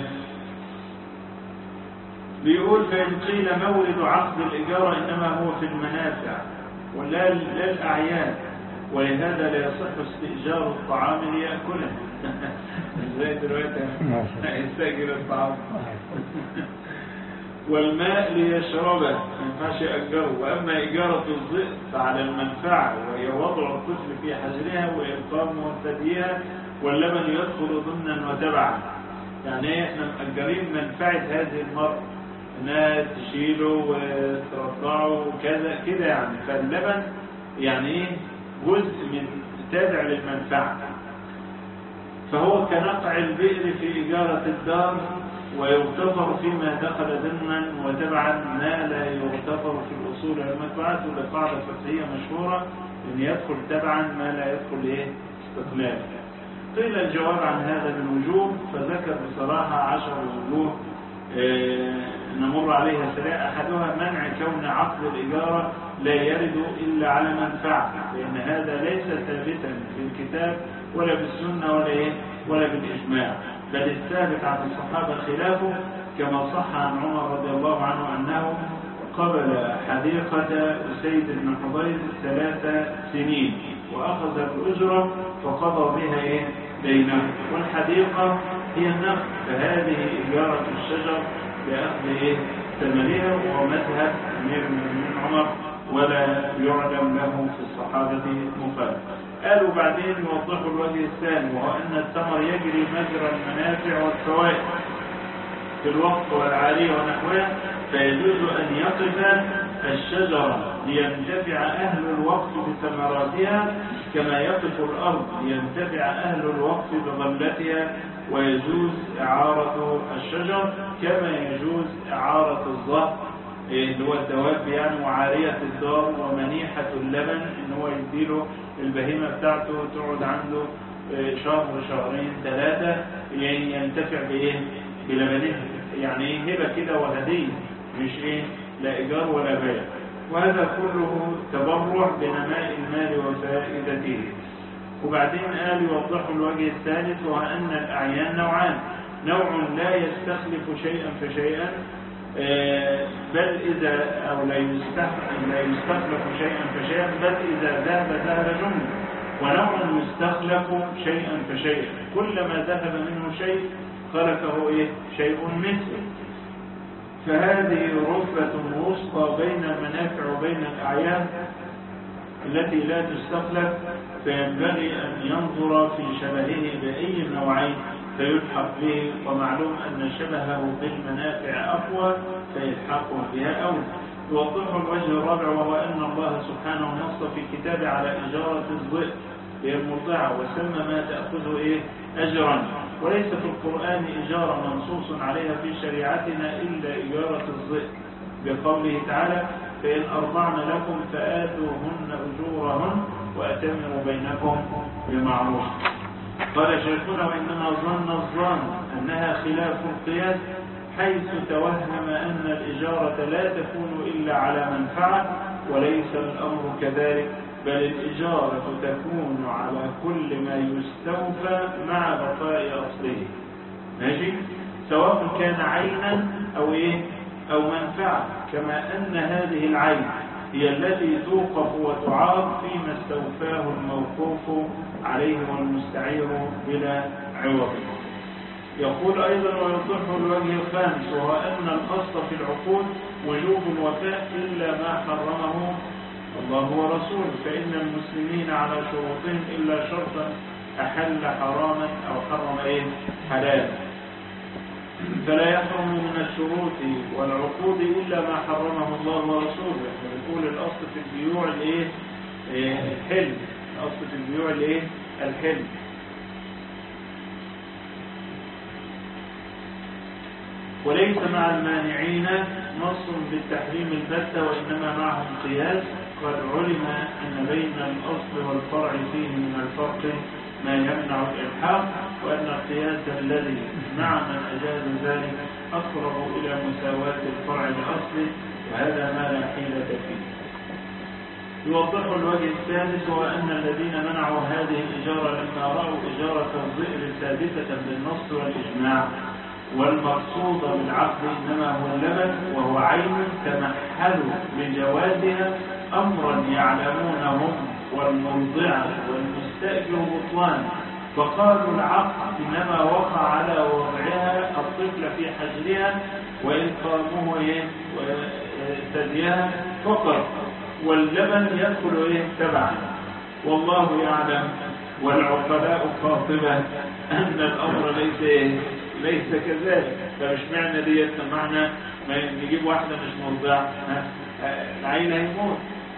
بيقول فإن قيل مورد عقد الإجارة إنما هو في المنافع ولا لا الأعيان ولهذا لا يصح استئجار الطعام ليأكله ازاي دلوقتي هيستأجر الطعام والماء ليشربه ما ينفعش يأجره وأما إجارة الظئ فعلى المنفعة وهي وضع الطفل في حجرها وإقامه وثديها واللبن يدخل ضمنا وتبعا يعني إيه احنا مأجرين منفعة هذه المرأة انها تشيله وترضعه وكذا كده يعني فاللبن يعني ايه جزء من تابع للمنفعة فهو كنقع البئر في إجارة الدار ويغتفر فيما دخل ضمنا وتبعا ما لا يغتفر في الأصول المدفوعات ولا قاعدة فقهية مشهورة أن يدخل تبعا ما لا يدخل إيه استقلالا قيل الجواب عن هذا بالوجوب فذكر بصراحة عشر وجوه آه، نمر عليها سريع أحدها منع كون عقد الإجارة لا يرد إلا على منفعة لأن هذا ليس ثابتا في الكتاب ولا بالسنة ولا إيه ولا بالإجماع بل الثابت عن الصحابة خلافه كما صح عن عمر رضي الله عنه أنه قبل حديقة أسيد بن حضير ثلاث سنين وأخذ الأجرة فقضى بها إيه دينه والحديقة هي النخل فهذه إجارة الشجر بأخذ إيه ثمنها وهو مذهب أمير المؤمنين عمر ولا يعلم له في الصحابة مخالف قالوا بعدين يوضحوا الوجه الثاني وهو أن الثمر يجري مجرى المنافع والفوائد في الوقت والعالية ونحوها فيجوز أن يقف الشجرة لينتفع أهل الوقت بثمراتها كما يقف الأرض لينتفع أهل الوقت بظلتها ويجوز إعارة الشجر كما يجوز إعارة الظهر اللي هو الدواب يعني وعارية الدار ومنيحة اللبن ان هو يديله البهيمة بتاعته تقعد عنده شهر شهرين ثلاثة يعني ينتفع بايه بلبنها يعني ايه هبة كده وهدية مش ايه لا ايجار ولا بيع وهذا كله تبرع بنماء المال وفائدته وبعدين قال يوضحوا الوجه الثالث وهو ان الاعيان نوعان نوع لا يستخلف شيئا فشيئا بل إذا أو لا يستخلف, لا يستخلف شيئا فشيئا بل إذا ذهب ذهب جملة ونوع يستخلف شيئا فشيئا كلما ذهب منه شيء خلفه إيه؟ شيء مثله فهذه رتبة وسطى بين المنافع وبين الأعيان التي لا تستخلف فينبغي أن ينظر في شبهه بأي النوعين فيلحق به ومعلوم أن شبهه بالمنافع أقوى فيلحق بها أولى يوضح الوجه الرابع وهو أن الله سبحانه نص في كتابه على إجارة الظئ هي المرضعة وسمى ما تأخذه إيه أجرا وليس في القرآن إجارة منصوص عليها في شريعتنا إلا إجارة الظئ بقوله تعالى فإن أرضعن لكم فآتوهن أجورهن وأتمروا بينكم بمعروف قال شيخنا وإنما ظن الظن أنها خلاف القياس حيث توهم أن الإجارة لا تكون إلا على منفعة وليس الأمر كذلك بل الإجارة تكون على كل ما يستوفى مع بقاء أصله ماشي سواء كان عينا أو إيه أو منفعة كما أن هذه العين هي التي توقف وتعاق فيما استوفاه الموقوف عليه والمستعير بلا عوض يقول أيضا ويوضحه الوجه الخامس وهو أن الأصل في العقود وجوب الوفاء إلا ما حرمه الله ورسوله فإن المسلمين على شروطهم إلا شرطا أحل حراما أو حرم إيه حلال فلا يحرم من الشروط والعقود إلا ما حرمه الله ورسوله يقول الأصل في البيوع الإيه الحلم الأصل في البيوع الإيه الحلم وليس مع المانعين نص بالتحريم البتة وإنما معهم قياس قد علم أن بين الأصل والفرع فيه من الفرق ما يمنع الإلحاق وأن القياس الذي مع من أجاز ذلك أقرب إلى مساواة الفرع الأصل وهذا ما لا حيلة فيه يوضح الوجه الثالث هو أن الذين منعوا هذه الإجارة لما رأوا إجارة الظئر ثابتة بالنص والإجماع والمقصود بالعقد إنما هو اللبن وهو عين تمحلوا لجوازها أمرا يعلمونه هم والمرضعة والمستأجر بطلان فقالوا العقد إنما وقع على وضعها الطفل في حجرها وإلقامه ثديها فقط واللبن يدخل إيه تبعا والله يعلم والعقلاء قاطبة أن الأمر ليس إيه ليس كذلك فمش معنى ديت معنى ما نجيب واحدة مش مرضعة العين هيموت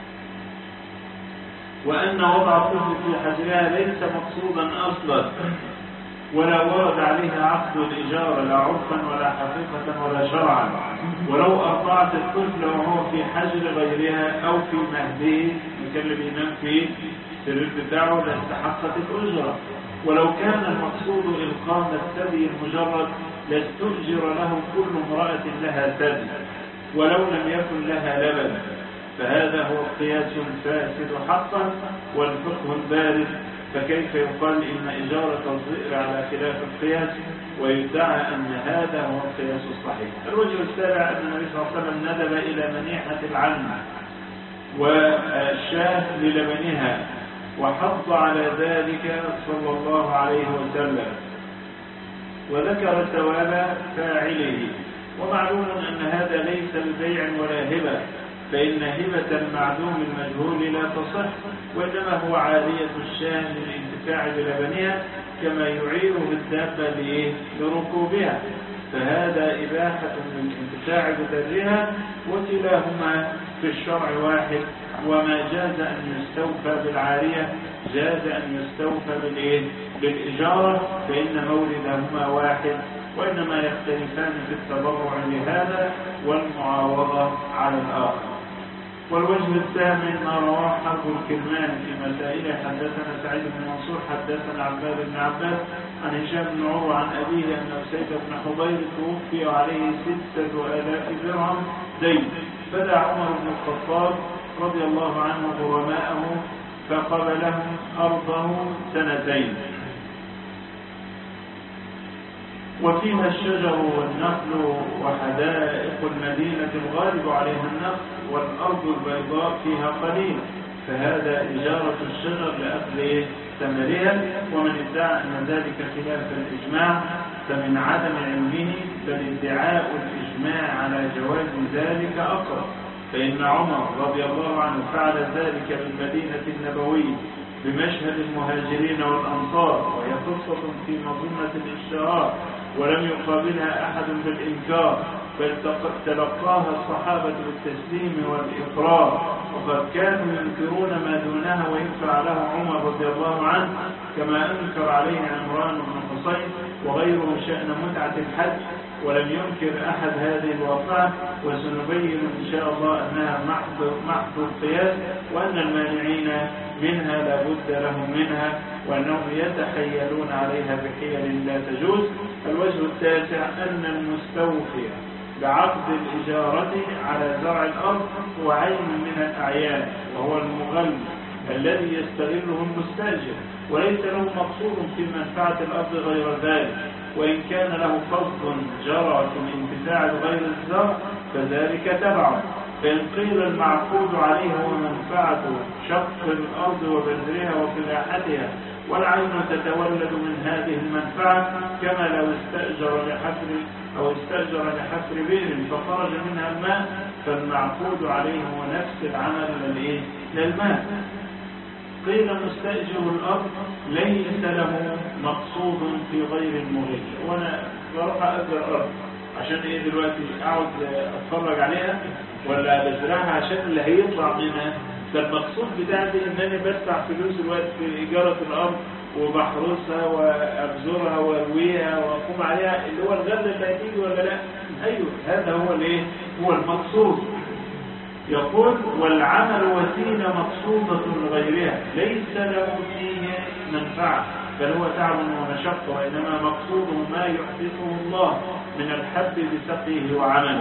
وأن وضع الطفل في حجرها ليس مقصودا أصلا ولا ورد عليها عقد الإجارة لا عرفا ولا حقيقة ولا شرعا ولو أرضعت الطفل وهو في حجر غيرها أو في مهده اللي بينام في السرير بتاعه لاستحقت الأجرة ولو كان المقصود إلقام الثدي المجرد لاستؤجر له كل امرأة لها ثدي ولو لم يكن لها لبن فهذا هو قياس فاسد حقا والفقه البارد فكيف يقال إن إجارة الظئر على خلاف القياس ويدعى أن هذا هو القياس الصحيح الوجه السابع أن النبي صلى الله عليه وسلم ندب إلى منيحة العلم والشاه للبنها وحض على ذلك صلى الله عليه وسلم وذكر ثواب فاعله ومعلوم أن هذا ليس ببيع ولا هبة فإن هبة المعدوم المجهول لا تصح وإنما هو عارية الشاه للانتفاع بلبنها كما يعيره الدابة لإيه؟ لركوبها فهذا إباحة للانتفاع بذرها وكلاهما في الشرع واحد وما جاز أن يستوفى بالعارية جاز أن يستوفى بالإيه؟ بالإجارة فإن موردهما واحد وإنما يختلفان في التبرع لهذا والمعاوضة على الآخر والوجه الثامن ما رواه حرب الكرمان في مسائل حدثنا سعيد بن منصور حدثنا عباد بن عباس عن هشام بن عروة عن أبيه أن سيد بن حضير توفي عليه ستة آلاف درهم دين فدعا عمر بن الخطاب رضي الله عنه غرماءه فقبلهم أرضه سنتين وفيها الشجر والنخل وحدائق المدينة الغالب عليها النخل والأرض البيضاء فيها قليل فهذا إجارة الشجر لأكل ثمرها ومن ادعى أن ذلك خلاف الإجماع فمن عدم علمه بل ادعاء الإجماع على جواز ذلك أقرب فإن عمر رضي الله عنه فعل ذلك بالمدينة النبوية بمشهد المهاجرين والأنصار وهي قصة في مظنة الاشتراك ولم يقابلها أحد بالإنكار بل تلقاها الصحابة بالتسليم والإقرار وقد كانوا ينكرون ما دونها وإن فعله عمر رضي الله عنه كما أنكر عليه عمران بن حصين وغيره شأن متعة الحج ولم ينكر أحد هذه الواقعة وسنبين إن شاء الله أنها محض محض القياس وأن المانعين منها لا بد لهم منها وأنهم يتحيلون عليها بحيل لا تجوز الوجه التاسع أن المستوفي بعقد الإجارة على زرع الأرض هو عين من الأعيان وهو المغل الذي يستغله المستأجر وليس له مقصود في منفعة الأرض غير ذلك وإن كان له قصد جرى في الانتفاع بغير الزرع فذلك تبعه فإن قيل المعقود عليه هو منفعة شق الأرض وبذرها وفلاحتها والعين تتولد من هذه المنفعة كما لو استأجر لحفر أو استأجر لحفر بئر فخرج منها الماء فالمعقود عليه هو نفس العمل للإيه؟ للماء قيل مستأجر الأرض ليس له مقصود في غير المغل وأنا بروح أجر أرض عشان إيه دلوقتي أقعد أتفرج عليها ولا بزرعها عشان اللي هيطلع منها فالمقصود بتاعتي ان انا بدفع فلوس الوقت في اجارة الارض وبحرسها وابذرها وارويها واقوم عليها اللي هو الغد اللي هتيجي ولا لا ايوه هذا هو الايه هو المقصود يقول والعمل وسيلة مقصودة لغيرها ليس له فيه منفعة بل هو تعب ومشقة وإنما مقصوده ما يحدثه الله من الحب بسقيه وعمله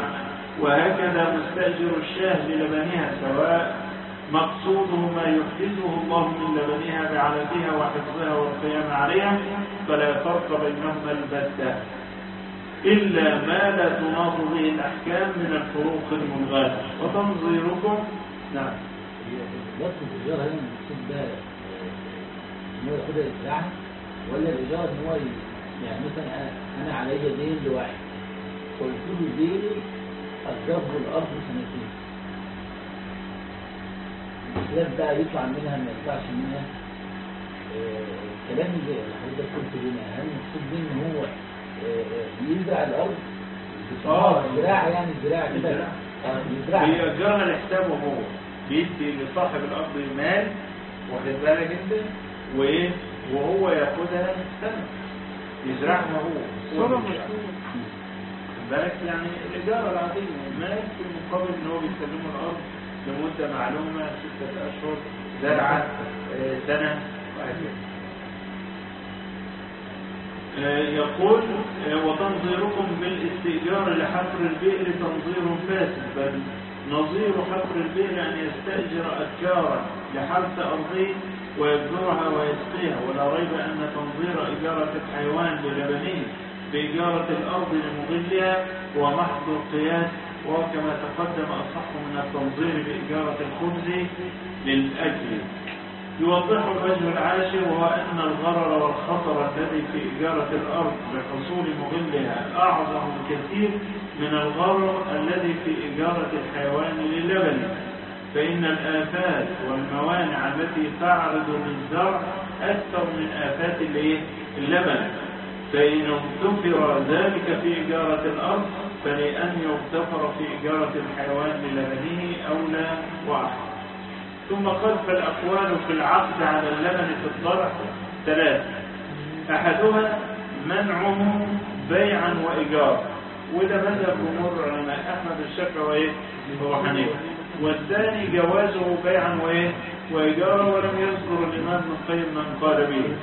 وهكذا مستأجر الشاه للبنها سواء مقصوده ما يحدثه الله من لبنها بعلفها وحفظها والقيام عليها فلا فرق بينهما البتة إلا ما لا تناط به الأحكام من الفروق الملغاة وتنظيركم نعم لفظ الإيجار هل المقصود ده إن هو ياخدها يدفعها ولا الإيجار إن هو يعني مثلا أنا- أنا عليا دين لواحد قلت له ديني أجره الأرض سنتين الخلاف بقى يطلع منها ما يطلعش منها آه، الكلام اللي حضرتك قلت لنا هل المقصود بيه إن هو آه، آه، يزرع الأرض آه. زراعة يعني زراعة كده الزراعة. آه، يزرعها بيأجرها لحسابه هو بيدي لصاحب الأرض المال واخد بالك أنت وإيه وهو ياخدها سنة يزرعها هو صورة هو مشهورة خد بالك يعني الإجارة العادية المال في المقابل إن هو بيسلمه الأرض لمدة معلومة ستة أشهر زرعة آه، سنة وهكذا آه، يقول آه، وتنظيركم بالاستئجار لحفر البئر تنظير فاسد بل نظير حفر البئر أن يستأجر أشجارا لحرث أرضه ويبذرها ويسقيها ولا ريب أن تنظير إجارة الحيوان للبنيه بإجارة الأرض لمغلها هو محض القياس وكما تقدم أصح من التنظير بإجارة الخبز للأكل يوضح الوجه العاشر وهو أن الغرر والخطر الذي في إجارة الأرض بحصول مغلها أعظم بكثير من الغرر الذي في إجارة الحيوان للبن فإن الآفات والموانع التي تعرض للزرع أكثر من آفات الإيه؟ اللبن فإن اغتفر ذلك في إجارة الأرض فلأن يغتفر في إجارة الحيوان للبنه أولى وأحسن ثم قال فالأقوال في العقد على اللبن في الضرع ثلاثة أحدها منعه بيعا وإيجارا وده مذهب جمهور العلماء أحمد الشافعي وأبو حنيفة والثاني جوازه بيعا وإيه وإيجارا ولم يذكر الإمام ابن القيم من قال به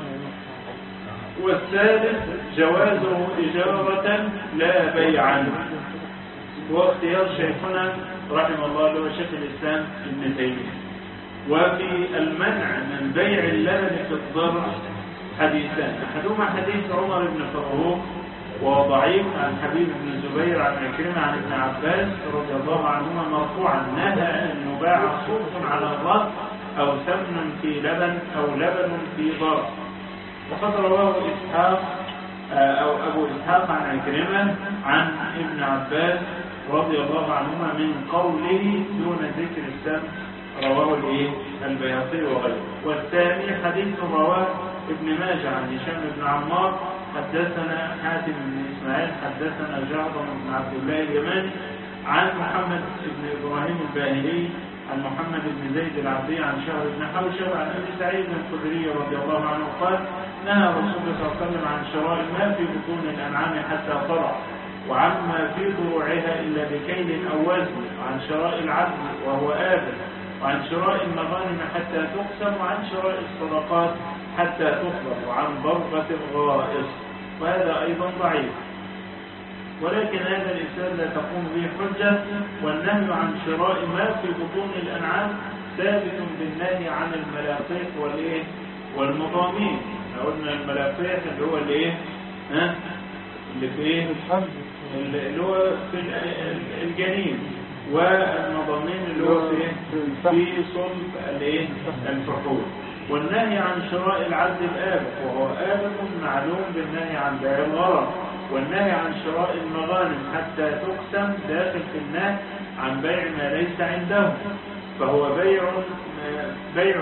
والثالث جوازه إجارة لا بيعا واختيار شيخنا رحمه الله اللي هو شيخ الإسلام ابن تيمية وفي المنع من بيع اللبن في الضرع حديثان أحدهما حديث عمر بن فاروق وهو ضعيف عن حبيب بن الزبير عن عكرمة عن ابن عباس رضي الله عنهما مرفوعا نهى أن يباع صوف على الرأس أو سمن في لبن أو لبن في ضرع وقد رواه إسحاق أو أبو إسحاق عن عكرمة عن ابن عباس رضي الله عنهما من قوله دون ذكر السمن رواه الايه البيهقي وغيره والثاني حديث رواه ابن ماجه عن هشام بن عمار حدثنا حاتم بن اسماعيل حدثنا جعفر بن عبد الله اليماني عن محمد بن ابراهيم الباهلي عن محمد بن زيد العبدي عن شهر بن حوشب عن ابي سعيد الخدري رضي الله عنه قال نهى رسول الله صلى الله عليه وسلم عن شراء ما في بطون الانعام حتى طلع وعما في ضروعها الا بكيل او وزن وعن شراء العبد وهو آبل وعن شراء المغانم حتى تقسم وعن شراء الصدقات حتى تخلق وعن ضربة الغائص وهذا أيضا ضعيف ولكن هذا الإنسان لا تقوم به حجة والنهي عن شراء ما في بطون الأنعام ثابت بالنهي عن الملاقيح والإيه والمضامين قلنا الملاقيح اللي هو الإيه ها اللي في إيه اللي هو في الجنين والمضامين اللي هو في في صلب الايه الفحول والنهي عن شراء العبد الآبق وهو آبق معلوم بالنهي عن بيع الغرض والنهي عن شراء المغانم حتى تقسم داخل في النهي عن بيع ما ليس عنده فهو بيع بيع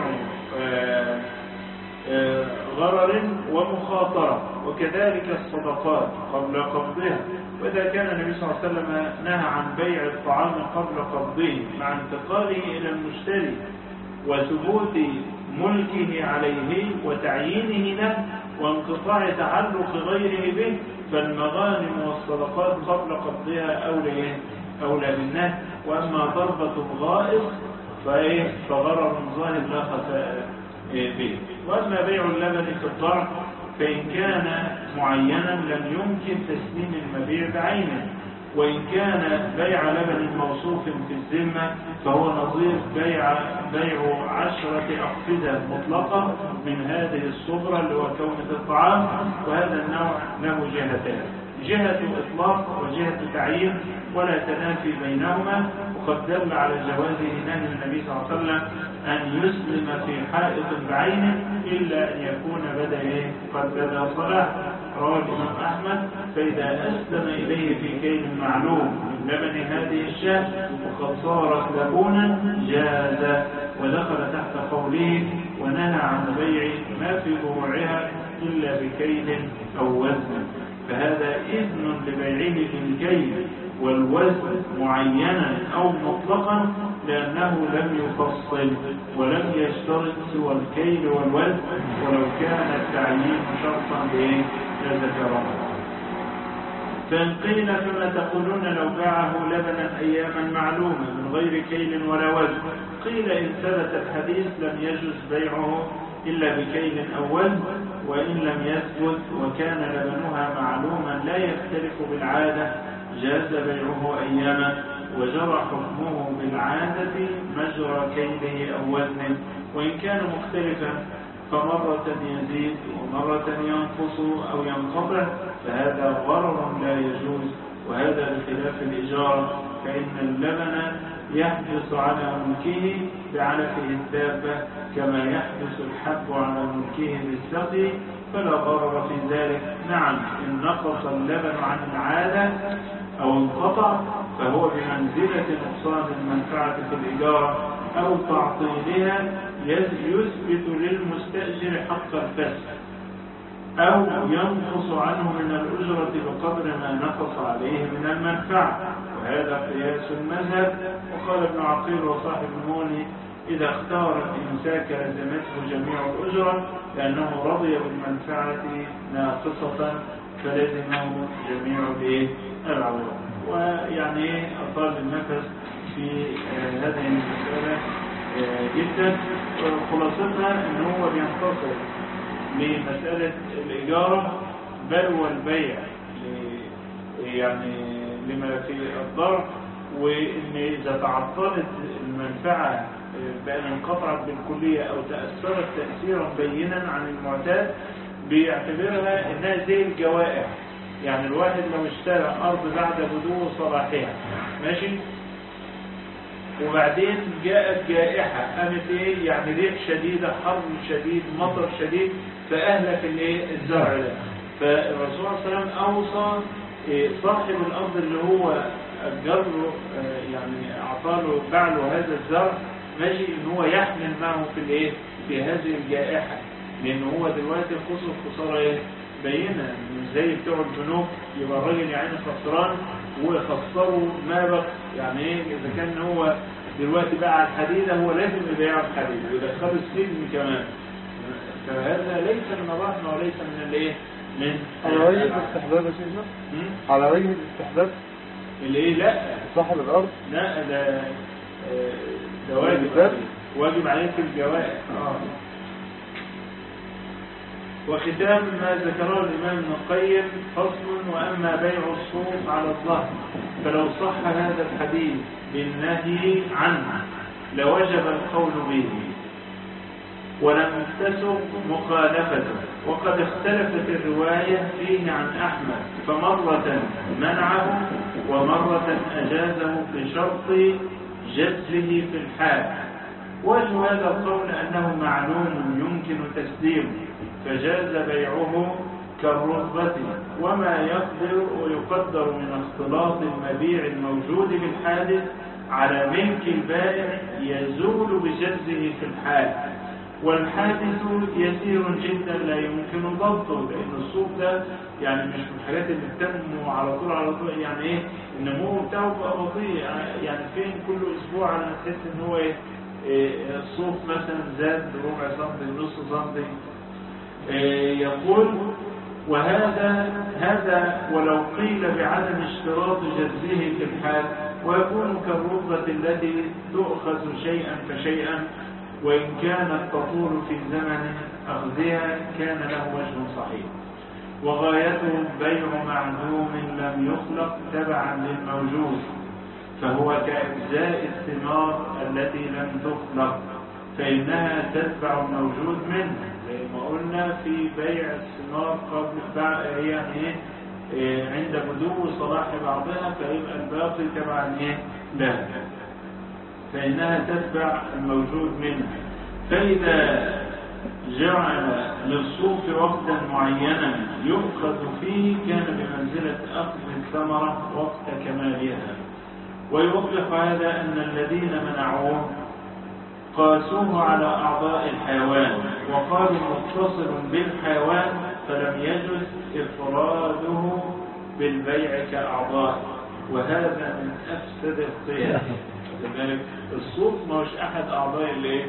غرر ومخاطرة وكذلك الصدقات قبل قبضها وإذا كان النبي صلى الله عليه وسلم نهى عن بيع الطعام قبل قبضه مع انتقاله إلى المشتري وثبوت ملكه عليه وتعيينه له وانقطاع تعلق غيره به فالمغانم والصدقات قبل قبضها أولى أولى بالنهي وأما ضربة الغائص فإيه فغرر ظاهر لا خفاء به وأما بيع اللبن في الضرع فإن كان معينا لم يمكن تسليم المبيع بعينه وإن كان بيع لبن موصوف في الذمة فهو نظير بيع بيع عشرة أقفدة مطلقة من هذه الصبرة اللي هو كونة الطعام وهذا النوع له جهتان جهة إطلاق وجهة تعيين ولا تنافي بينهما وقد دل على جوازه نهي النبي صلى الله عليه وسلم أن يسلم في حائط بعينه إلا أن يكون بدأ قد بدأ صلاة رواه الإمام أحمد فإذا أسلم إليه في كيل معلوم من لبن هذه الشاة وقد صارت لبونا جاز ودخل تحت قوله ونهى عن بيع ما في ضروعها إلا بكيل أو وزن فهذا إذن لبيعه بالكيل والوزن معينا أو مطلقا لأنه لم يفصل ولم يشترط سوى الكيل والوزن ولو كان التعيين شرطا لإيه لذكره فإن قيل فما تقولون لو باعه لبنا أياما معلومة من غير كيل ولا وزن قيل إن ثبت الحديث لم يجوز بيعه إلا بكيل أو وزن وإن لم يثبت وكان لبنها معلوما لا يختلف بالعادة جاز بيعه أياما وجرى حكمه بالعادة مجرى كيله أو وزنه وإن كان مختلفا فمرة يزيد ومرة ينقص أو ينقطع فهذا غرر لا يجوز وهذا بخلاف الإجارة فإن اللبن يحدث على ملكه بعلفه الدابة كما يحدث الحب على ملكه بالسقي فلا ضرر في ذلك نعم إن نقص اللبن عن العادة أو انقطع فهو بمنزلة نقصان المنفعة في الإجارة أو تعطيلها يثبت للمستأجر حق الفسخ أو ينقص عنه من الأجرة بقدر ما نقص عليه من المنفعة وهذا قياس المذهب وقال ابن عقيل وصاحب الموني إذا اختار الإمساك لزمته جميع الأجرة لأنه رضي بالمنفعة ناقصة فلزمه جميع العوض ويعني أطال النفس في هذه المسألة جدا خلاصتها أنه هو بينتصر لمسألة الإجارة بل والبيع يعني لما في الضرر وإن إذا تعطلت المنفعة بأن انقطعت بالكلية أو تأثرت تأثيرا بينا عن المعتاد بيعتبرها إنها زي الجوائح يعني الواحد لو اشترى أرض بعد بدو صلاحها ماشي وبعدين جاءت جائحة قامت ايه يعني ريح شديدة حر شديد مطر شديد فأهلك الايه الزرع ده فالرسول صلى الله عليه وسلم أوصى إيه صاحب الأرض اللي هو أجر له يعني أعطاله باع له هذا الزرع ماشي إن هو يحمل معه في الايه في هذه الجائحة لأن هو دلوقتي خسر خسارة ايه بينة مش زي بتوع البنوك يبقى الراجل يعني خسران ويخسروا ما بقى يعني ايه اذا كان هو دلوقتي باع الحديدة هو لازم يبيع الحديدة ويدخله السجن كمان فهذا ليس من الرحمة وليس من الايه من على وجه الاستحباب يا شيخنا على وجه الاستحباب اللي ايه لا صاحب الارض لا ده ده واجب الجبال؟ واجب عليك الجوائز اه وختام ما ذكره الإمام ابن القيم فصل وأما بيع الصوف على الظهر فلو صح هذا الحديث بالنهي عنه لوجب القول به ولم تسق مخالفته وقد اختلفت الرواية فيه عن أحمد فمرة منعه ومرة أجازه بشرط جزله في الحال وجه هذا القول أنه معلوم يمكن تسليمه فجاز بيعه كالرغبة وما يقدر ويقدر من اختلاط المبيع الموجود بالحادث على ملك البائع يزول بجزه في الحال والحادث يسير جدا لا يمكن ضبطه لأن الصوف ده يعني مش من الحاجات اللي بتنمو على طول على طول يعني ايه النمو بتاعه بقى بطيء يعني فين كل اسبوع على تحس ان هو ايه إيه الصوف مثلا زاد ربع سنتي نص سنتي إيه يقول وهذا هذا ولو قيل بعدم اشتراط جزه في الحال ويكون كالرطبة التي تؤخذ شيئا فشيئا وإن كانت تطول في زمن أخذها كان له وجه صحيح وغايته بيع معدوم لم يخلق تبعا للموجود فهو كأجزاء الثمار التي لم تخلق فإنها تتبع الموجود منه زي ما قلنا في بيع الثمار قبل يعني إيه عند بدو صلاح بعضها فيبقى الباقي تبعا إيه لها فإنها تتبع الموجود منها فإذا جعل للصوف وقتا معينا يؤخذ فيه كان بمنزلة أخذ الثمرة وقت كمالها ويوضح هذا أن الذين منعوه قاسوه على أعضاء الحيوان وقالوا متصل بالحيوان فلم يجز إفراده بالبيع كأعضاء وهذا من أفسد القياس لذلك الصوت ما هوش أحد أعضاء الايه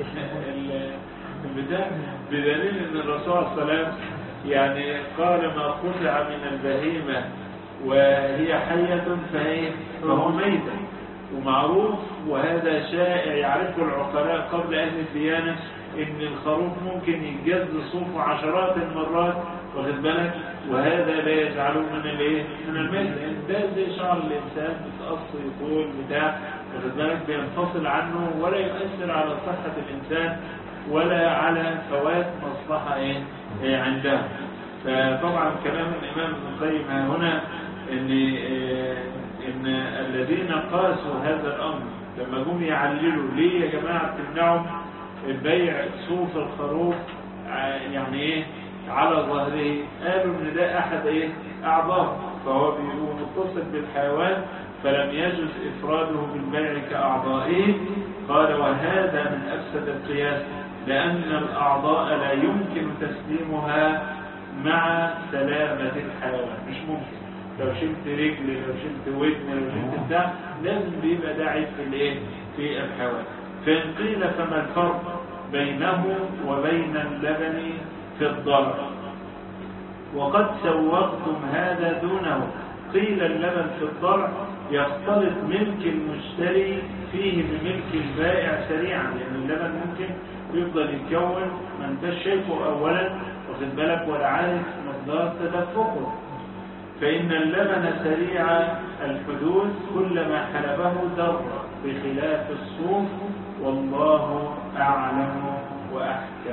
البتاع بدليل أن الرسول صلى الله عليه وسلم يعني قال ما قطع من البهيمة وهي حية فهي فهو ميتة ومعروف وهذا شائع يعرفه العقلاء قبل أهل الديانة إن الخروف ممكن يتجز صوفه عشرات المرات واخد بالك وهذا لا يجعله من الايه من الميت لان ده زي شعر الانسان بتقص يطول بتاع واخد بالك بينفصل عنه ولا يؤثر على صحة الانسان ولا على فوات مصلحة ايه, إيه عندها فطبعا كلام الامام ابن القيم هنا ان إيه ان الذين قاسوا هذا الامر لما جم يعللوا ليه يا جماعة بتمنعوا بيع صوف الخروف ع- يعني ايه على ظهره قالوا ان ده احد ايه اعضاء فهو بيقول متصل بالحيوان فلم يجوز افراده بالبيع كاعضائه قال وهذا من افسد القياس لان الاعضاء لا يمكن تسليمها مع سلامة الحيوان مش ممكن لو شلت رجل لو شلت ودن لو شلت بتاع لازم بيبقى ده عيب في الايه في الحيوان فان قيل فما الفرق بينه وبين اللبن في الضرع وقد سوقتم هذا دونه قيل اللبن في الضرع يختلط ملك المشتري فيه بملك البائع سريعا لان اللبن ممكن يفضل يتكون ما انتش شايفه اولا واخد بالك ولا عارف مقدار تدفقه فإن اللبن سريع الحدوث كلما حلبه در بخلاف الصوف والله أعلم وأحكم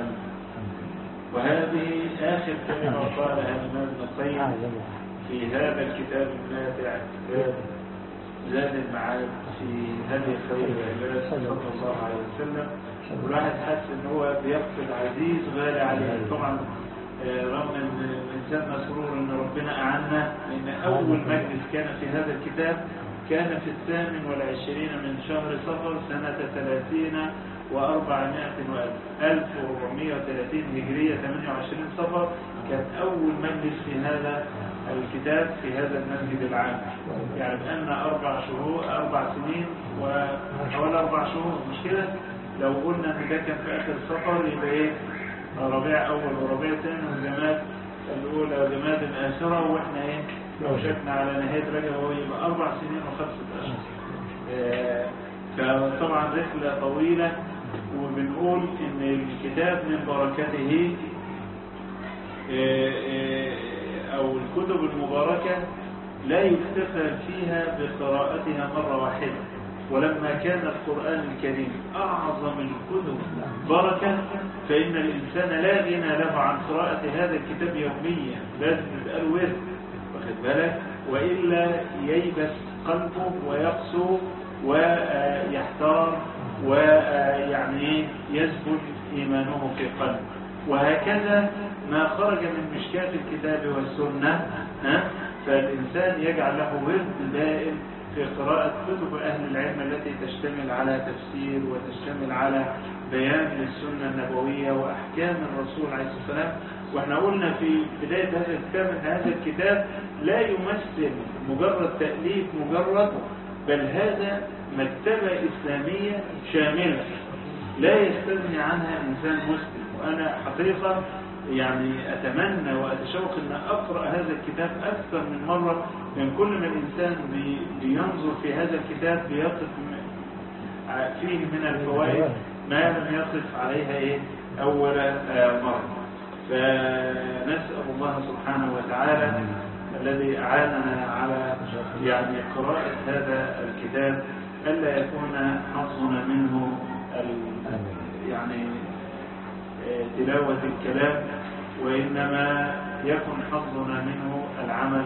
وهذه آخر كلمة قالها الإمام ابن القيم في هذا الكتاب النافع كتاب زاد المعاد في هدي خير العباد صلى الله عليه وسلم والواحد حاسس ان هو بيفقد عزيز غالي عليه طبعا آه، رغم ان الانسان مسرور ان ربنا اعنا لان اول مجلس كان في هذا الكتاب كان في الثامن والعشرين من شهر صفر سنة ثلاثين وأربعمائة وألف ألف وأربعمائة وثلاثين هجرية ثمانية وعشرين صفر كان أول مجلس في هذا الكتاب في هذا المسجد العام يعني بأن أربع شهور أربع سنين وحوالي أربع شهور مش كده لو قلنا إن ده كان في آخر صفر يبقى إيه ربيع أول وربيع ثاني وجماد الأولى وجماد الآخرة وإحنا إيه لو شكنا على نهاية رجب هو يبقى أربع سنين وخمسة أشهر آه، فطبعا رحلة طويلة وبنقول إن الكتاب من بركته آه، آه، أو الكتب المباركة لا يكتفى فيها بقراءتها مرة واحدة ولما كان القرآن الكريم أعظم الكتب بركة فإن الإنسان لا غنى له عن قراءة هذا الكتاب يوميا لازم يبقى له ورد واخد بالك وإلا ييبس قلبه ويقسو ويحتار ويعني يزبل إيمانه في قلبه وهكذا ما خرج من مشكاة الكتاب والسنة ها؟ فالإنسان يجعل له ورد دائم في قراءة كتب أهل العلم التي تشتمل على تفسير وتشتمل على بيان للسنة النبوية وأحكام الرسول عليه الصلاة والسلام واحنا قلنا في بداية هذا الكتاب أن هذا الكتاب لا يمثل مجرد تأليف مجرد بل هذا مكتبة إسلامية شاملة لا يستغني عنها إنسان مسلم وأنا حقيقة يعني أتمنى وأتشوق أن أقرأ هذا الكتاب أكثر من مرة لأن كل ما الإنسان بي- بينظر في هذا الكتاب بيقف م- ع- فيه من الفوائد ما لم يقف عليها إيه أول آه، مرة فنسأل الله سبحانه وتعالى الذي أعاننا على يعني قراءة هذا الكتاب ألا يكون حظنا منه ال- يعني آه، تلاوة الكلام وإنما يكن حظنا منه العمل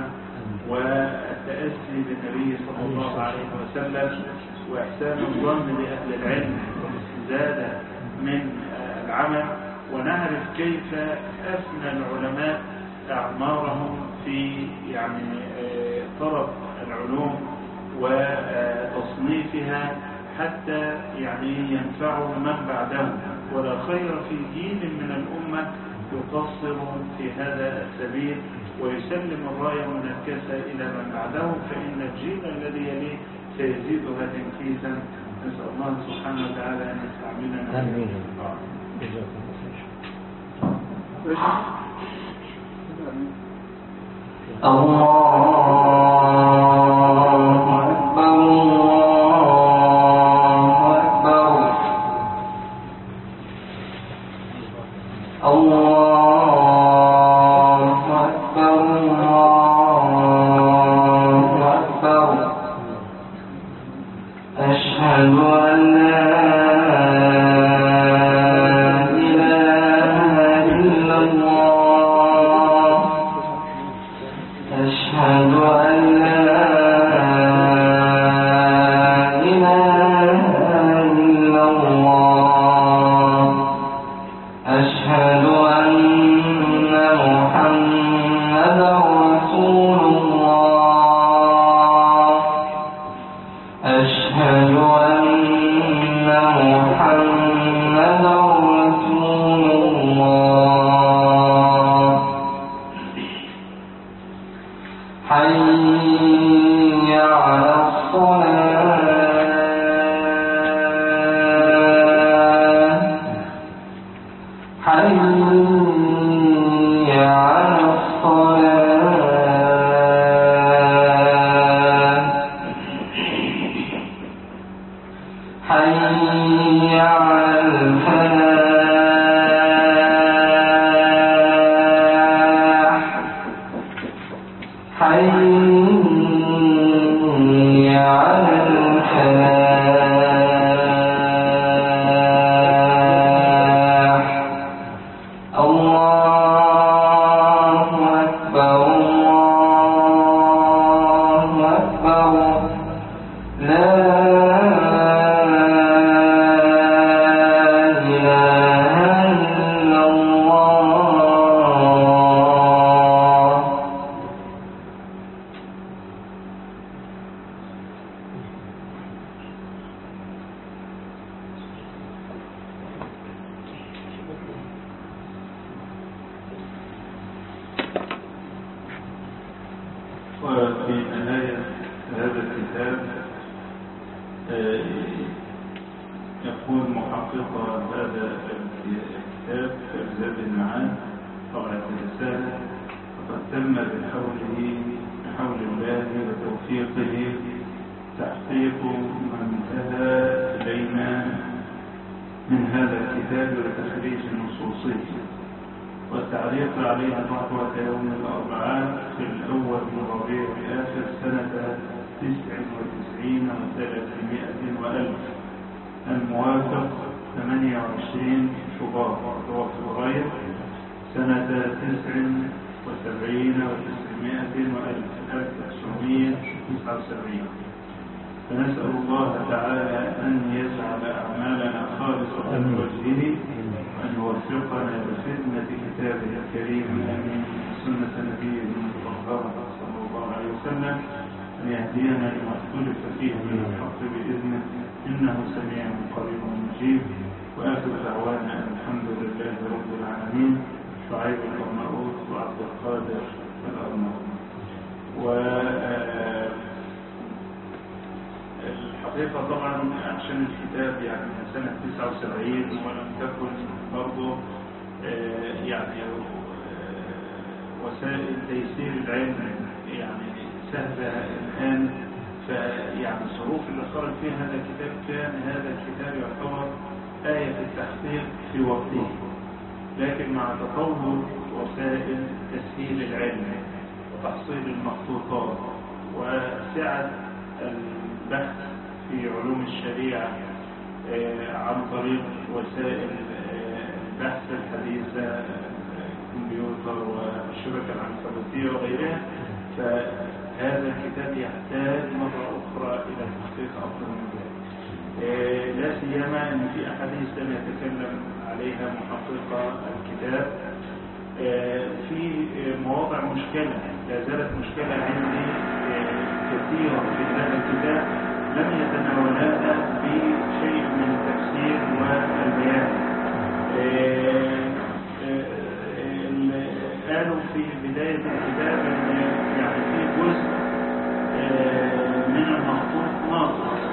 والتأسي بالنبي صلى الله عليه وسلم وإحسان الظن لأهل العلم زاد من آه، العمل ونعرف كيف أثنى العلماء أعمارهم في يعني آه، طلب العلوم وتصنيفها حتى يعني ينفعوا من بعدهم ولا خير في جيل من الأمة يقصر في هذا السبيل ويسلم الراية منكسة إلى من بعده فإن الجيل الذي يليه سيزيدها تنكيسا نسأل الله سبحانه وتعالى أن يستعملنا آمين. آه. ماشي آمين. الله أكبر الله أكبر الله أكبر الله أكبر أشهد أن لا إله إلا الله أشهد حي على الصلاة حي على الصلاة حي على الفلاح حي على الفلاح الله أكبر الله أكبر لا إله إلا الله وفي نهاية هذا الكتاب آه، يقول محقق هذا الكتاب كتاب المعاد طبعة الرسالة وقد تم بحوله بحول الله وتوفيقه تحقيق ما انتهى إلينا من هذا الكتاب وتخريج نصوصه والتعليق عليها نحو يوم الأربعاء في الأول من ربيع الآخر سنة تسع وتسعين وثلاثمائة وألف الموافق 28 شباط هو فبراير سنة تسع وسبعين وتسعمائة وألف ألف تسعمائة تسعة وسبعين فنسأل الله تعالى أن يجعل أعمالنا خالصة لوجهه وأن يوفقنا لخدمة كتابه الكريم آمين سنة نبيه المطهرة صلى الله عليه وسلم أن يهدينا لما اختلف فيه من الحق بإذنه إنه سميع قريب مجيب وآخر دعوانا أن الحمد لله رب العالمين شعيب الأرناؤوط وعبد القادر الأرناؤوط و آه، الحقيقة طبعا عشان الكتاب يعني من سنة 79 ولم تكن برضه آه، يعني آه، وسائل تيسير العلم يعني سهلة الآن فيعني الظروف اللي خرج فيها هذا الكتاب كان هذا الكتاب يعتبر آية التحقيق في وقته لكن مع تطور وسائل تسهيل العلم وتحصيل المخطوطات وسعة البحث في علوم الشريعة آه، عن طريق وسائل آه، البحث الحديثة آه، الكمبيوتر والشبكة العنكبوتية وغيرها فهذا الكتاب يحتاج مرة أخرى إلى تحقيق أفضل من ذلك آه، لا سيما أن في أحاديث لم يتكلم عليها محقق الكتاب آه، في آه، مواضع مشكلة لا زالت مشكلة عندي آه، كثيرة في هذا الكتاب لم يتناولها بشيء من التفسير والبيان آه، آه، آه، قالوا في بداية الكتاب أن يعني في جزء آه، من المخطوط ناقص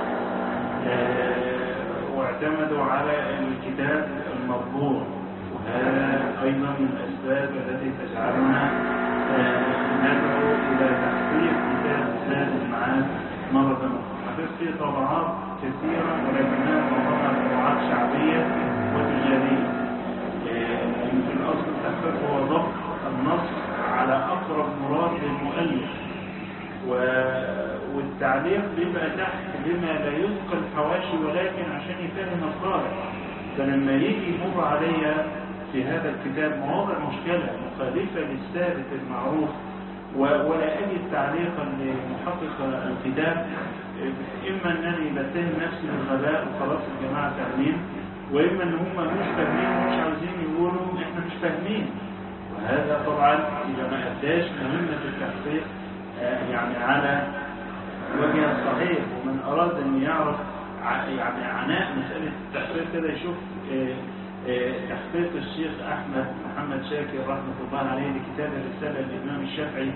آه، واعتمدوا على الكتاب المطبوع وهذا أيضا من الأسباب التي تجعلنا آه، ندعو إلى تحقيق كتاب زاد المعاد مرة أخرى حقيقة في طبعات كثيرة ولكنها معظمها طبعات شعبية وتجارية آه، يمكن الأصل التحقيق هو ضبط النص على أقرب مراد للمؤلف و- والتعليق بيبقى تحت بما لا يثقل الحواشي ولكن عشان يفهم القارئ فلما يجي يمر عليا في هذا الكتاب مواضع مشكلة مخالفة للثابت المعروف و- ولا أجد تعليقا لمحقق الكتاب إما أنني بتهم نفسي بالغباء وخلاص الجماعة فاهمين وإما أن هم مش فاهمين ومش عاوزين يقولوا إحنا مش فاهمين وهذا طبعا إذا ما أداش مهمة التحقيق آه، يعني على وجه الصحيح ومن أراد أن يعرف ع- يعني عناء مسألة التحقيق كده يشوف آه، آه، تحقيق الشيخ أحمد محمد شاكر رحمة الله عليه لكتاب الرسالة للإمام الشافعي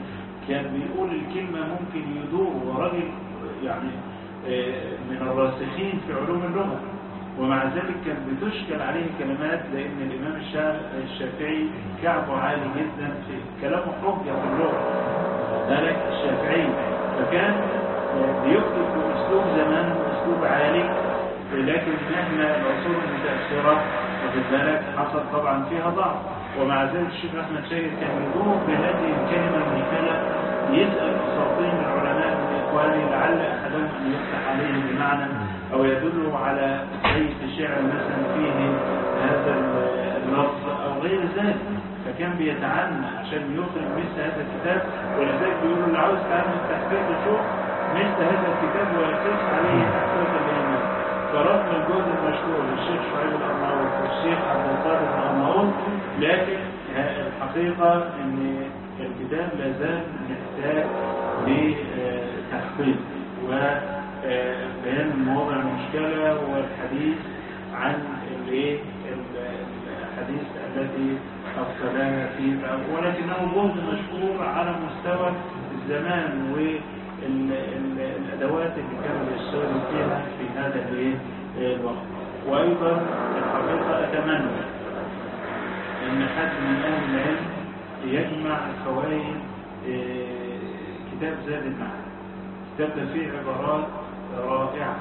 كان بيقول الكلمة ممكن يدور وراجل يعني آه، من الراسخين في علوم اللغة ومع ذلك كان بتشكل عليه كلمات لأن الإمام الشا- الشافعي كعبه عالي جدا في كلامه حجة في اللغة ذلك الشافعي فكان آه، بيكتب بأسلوب زمان أسلوب عالي لكن مهما العصور المتأخرة واخد بالك حصل طبعا فيها ضعف ومع ذلك الشيخ أحمد شاكر كان يدور بهذه الكلمة المثلة يسأل أساطين العلماء من إخوانه لعل أحدهم أن يفتح عليه بمعنى أو يدل على بيت شعر مثلا فيه هذا اللفظ أو غير ذلك فكان بيتعنى عشان يخرج مثل هذا الكتاب ولذلك بيقولوا اللي عاوز تعمل تحقيق يشوف مثل هذا الكتاب ويقيس عليه تحقيق الإيمان فرغم الجهد المشهور للشيخ شعيب الأرناؤوط والشيخ عبد القادر الأرناؤوط لكن الحقيقة أن الكتاب لا زال محتاج لتحقيق وبيان مواضع المشكلة والحديث عن الايه الحديث التي أفصلها فيه ولكنه جهد مشهور على مستوى الزمان والأدوات اللي كانوا يشتغلوا فيها في هذا الايه الوقت وأيضا الحقيقة أتمنى أن حد من أهل العلم يجمع فوائد آه، كتاب زاد المعنى الكتاب ده فيه عبارات رائعة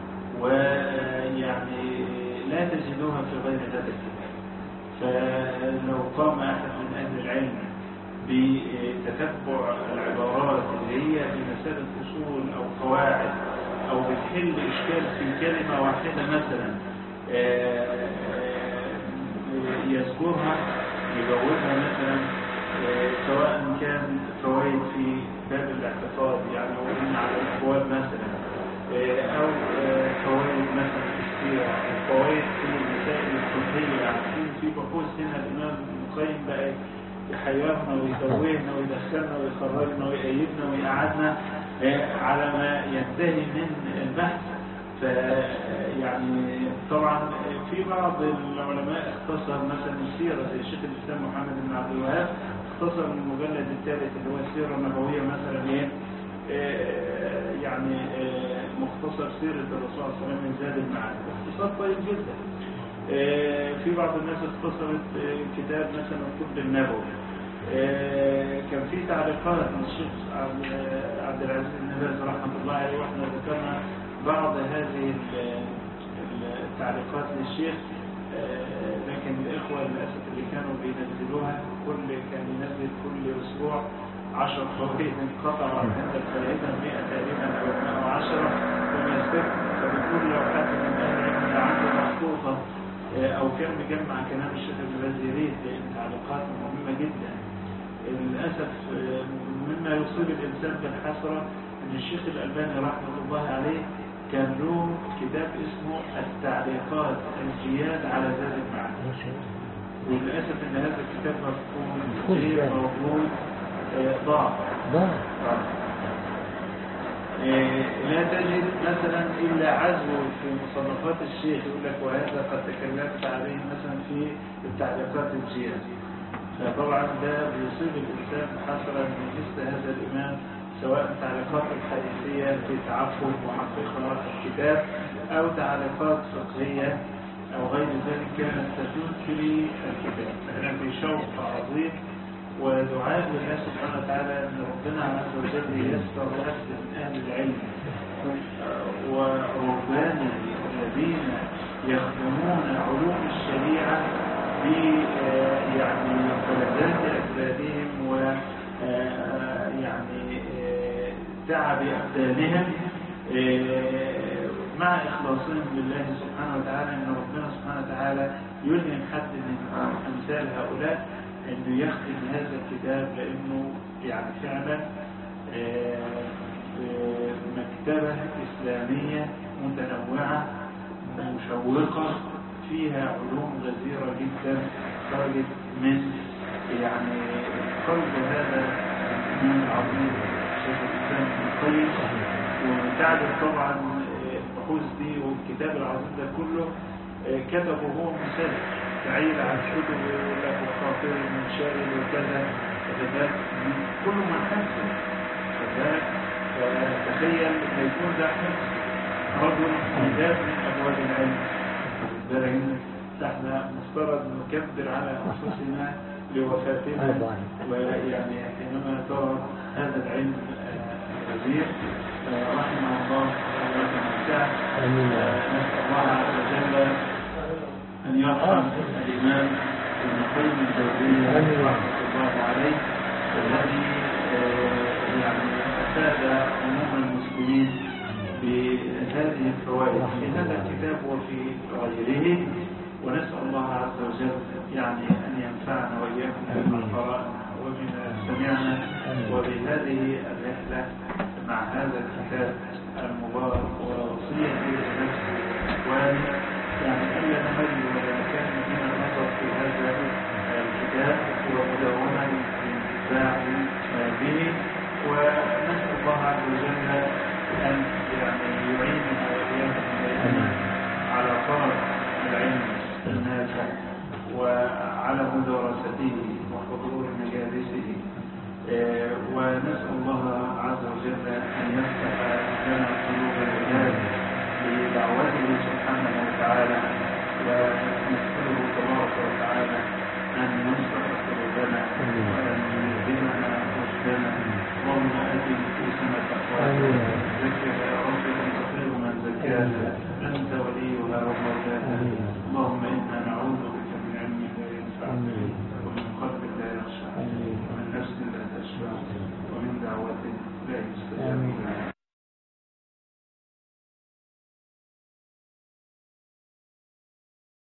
ويعني لا تجدوها في غير هذا الكتاب فلو قام أحد من أهل العلم بتتبع العبارات اللي هي في مسألة أصول أو قواعد أو بتحل إشكال في كلمة واحدة مثلا آه، آه، يذكرها يجاوبها مثلا آه، سواء كان فوائد في باب الاعتقاد يعني لو قلنا على الأبواب مثلا آه، أو آه، فوائد مثلا في السيرة أو فوائد في المسائل الفقهية عارفين في بحوث هنا الإمام ابن القيم بقى يحيرنا ويتوهنا ويدخلنا ويخرجنا ويأيدنا ويقعدنا آه، على ما ينتهي من البحث فيعني طبعا في بعض العلماء اختصر مثلا السيرة زي الشيخ الإسلام محمد بن عبد الوهاب اختصر من المجلد الثالث اللي هو السيرة النبوية مثلا ايه آه، يعني آه، مختصر سيرة الرسول صلى الله عليه وسلم من زاد المعاد اختصار طيب جدا آه، في بعض الناس اختصرت آه، كتاب مثلا الطب النبوي آه، كان في تعليقات من الشيخ عبد آه، عبد العزيز بن باز رحمه الله عليه واحنا ذكرنا بعض هذه ال- ال- التعليقات للشيخ آه، لكن الإخوة للأسف اللي كانوا بينزلوها كل كان ينزل كل أسبوع عشر فوائد انقطع عند الفائدة 100 تقريبا أو 110 وما يستكفي فبتقول لو حد من أهل العلم اللي عنده محطوطة آه، أو كان مجمع كلام الشيخ ابن باز يا ريت لأن تعليقات مهمة جدا للأسف آه، مما يصيب الإنسان بالحسرة أن الشيخ الألباني رحمه الله عليه كان له كتاب اسمه التعليقات الجياد على زاد المعنى وللأسف أن هذا الكتاب مفقود غير موجود آه، ضاع ضاع آه، لا تجد مثلا إلا عزو في مصنفات الشيخ يقول لك وهذا قد تكلمت عليه مثلا في التعليقات الجياد فطبعا ده بيصيب الإنسان حسرا من مثل هذا الإمام سواء تعليقات الحديثية في تعقب محققها الكتاب أو تعليقات فقهية أو غير ذلك كانت تثري الكتاب فأنا في شوق عظيم ودعاء لله سبحانه وتعالى أن ربنا عز وجل ييسر ناس من أهل العلم ورهبان الذين يخدمون علوم الشريعة ب آه، يعني فلذات أجسادهم و آه، يعني آه، تعب أبدانهم آه، مع إخلاصهم لله سبحانه وتعالى أن ربنا سبحانه وتعالى يلهم حد من أمثال هؤلاء أنه يختم هذا الكتاب لأنه يعني فعلا آه، آه، مكتبة إسلامية متنوعة مشوقة فيها علوم غزيرة جدا خرجت من يعني قلب هذا الإمام العظيم شيخ الإسلام ابن القيم وتعرف طبعا آه، البحوث دي والكتاب العظيم ده كله آه، كتبه هو مسلم بعيد عن كتب يقول لك وخاطر من شاغل وكذا وكذا كل من حسن تخيل إن يكون ده حفظ رجل من باب من أبواب العلم بالنسبة احنا مفترض نكبر على أنفسنا لوفاتنا ويعني حينما ترى هذا العلم آه، الغزير آه، رحمه الله رحمه الله نسأل الله عز وجل أن يرحم الإمام ابن قيم الجوزية رحمة الله عليه الذي آه، يعني أفاد عموم المسلمين بهذه الفوائد في هذا الكتاب وفي غيره ونسأل الله عز وجل يعني أن ينفعنا وإياكم بما قرأنا وبما سمعنا وبهذه الرحلة مع هذا الكتاب المبارك ووصيتي لنفسي والإخوان يعني ألا نمل ولا كان من النظر في هذا الكتاب ومدونة الانتفاع به ونسأل الله عز وجل أن يعني يعيننا وإياكم دائما على طلب العلم النافع وعلى مدارسته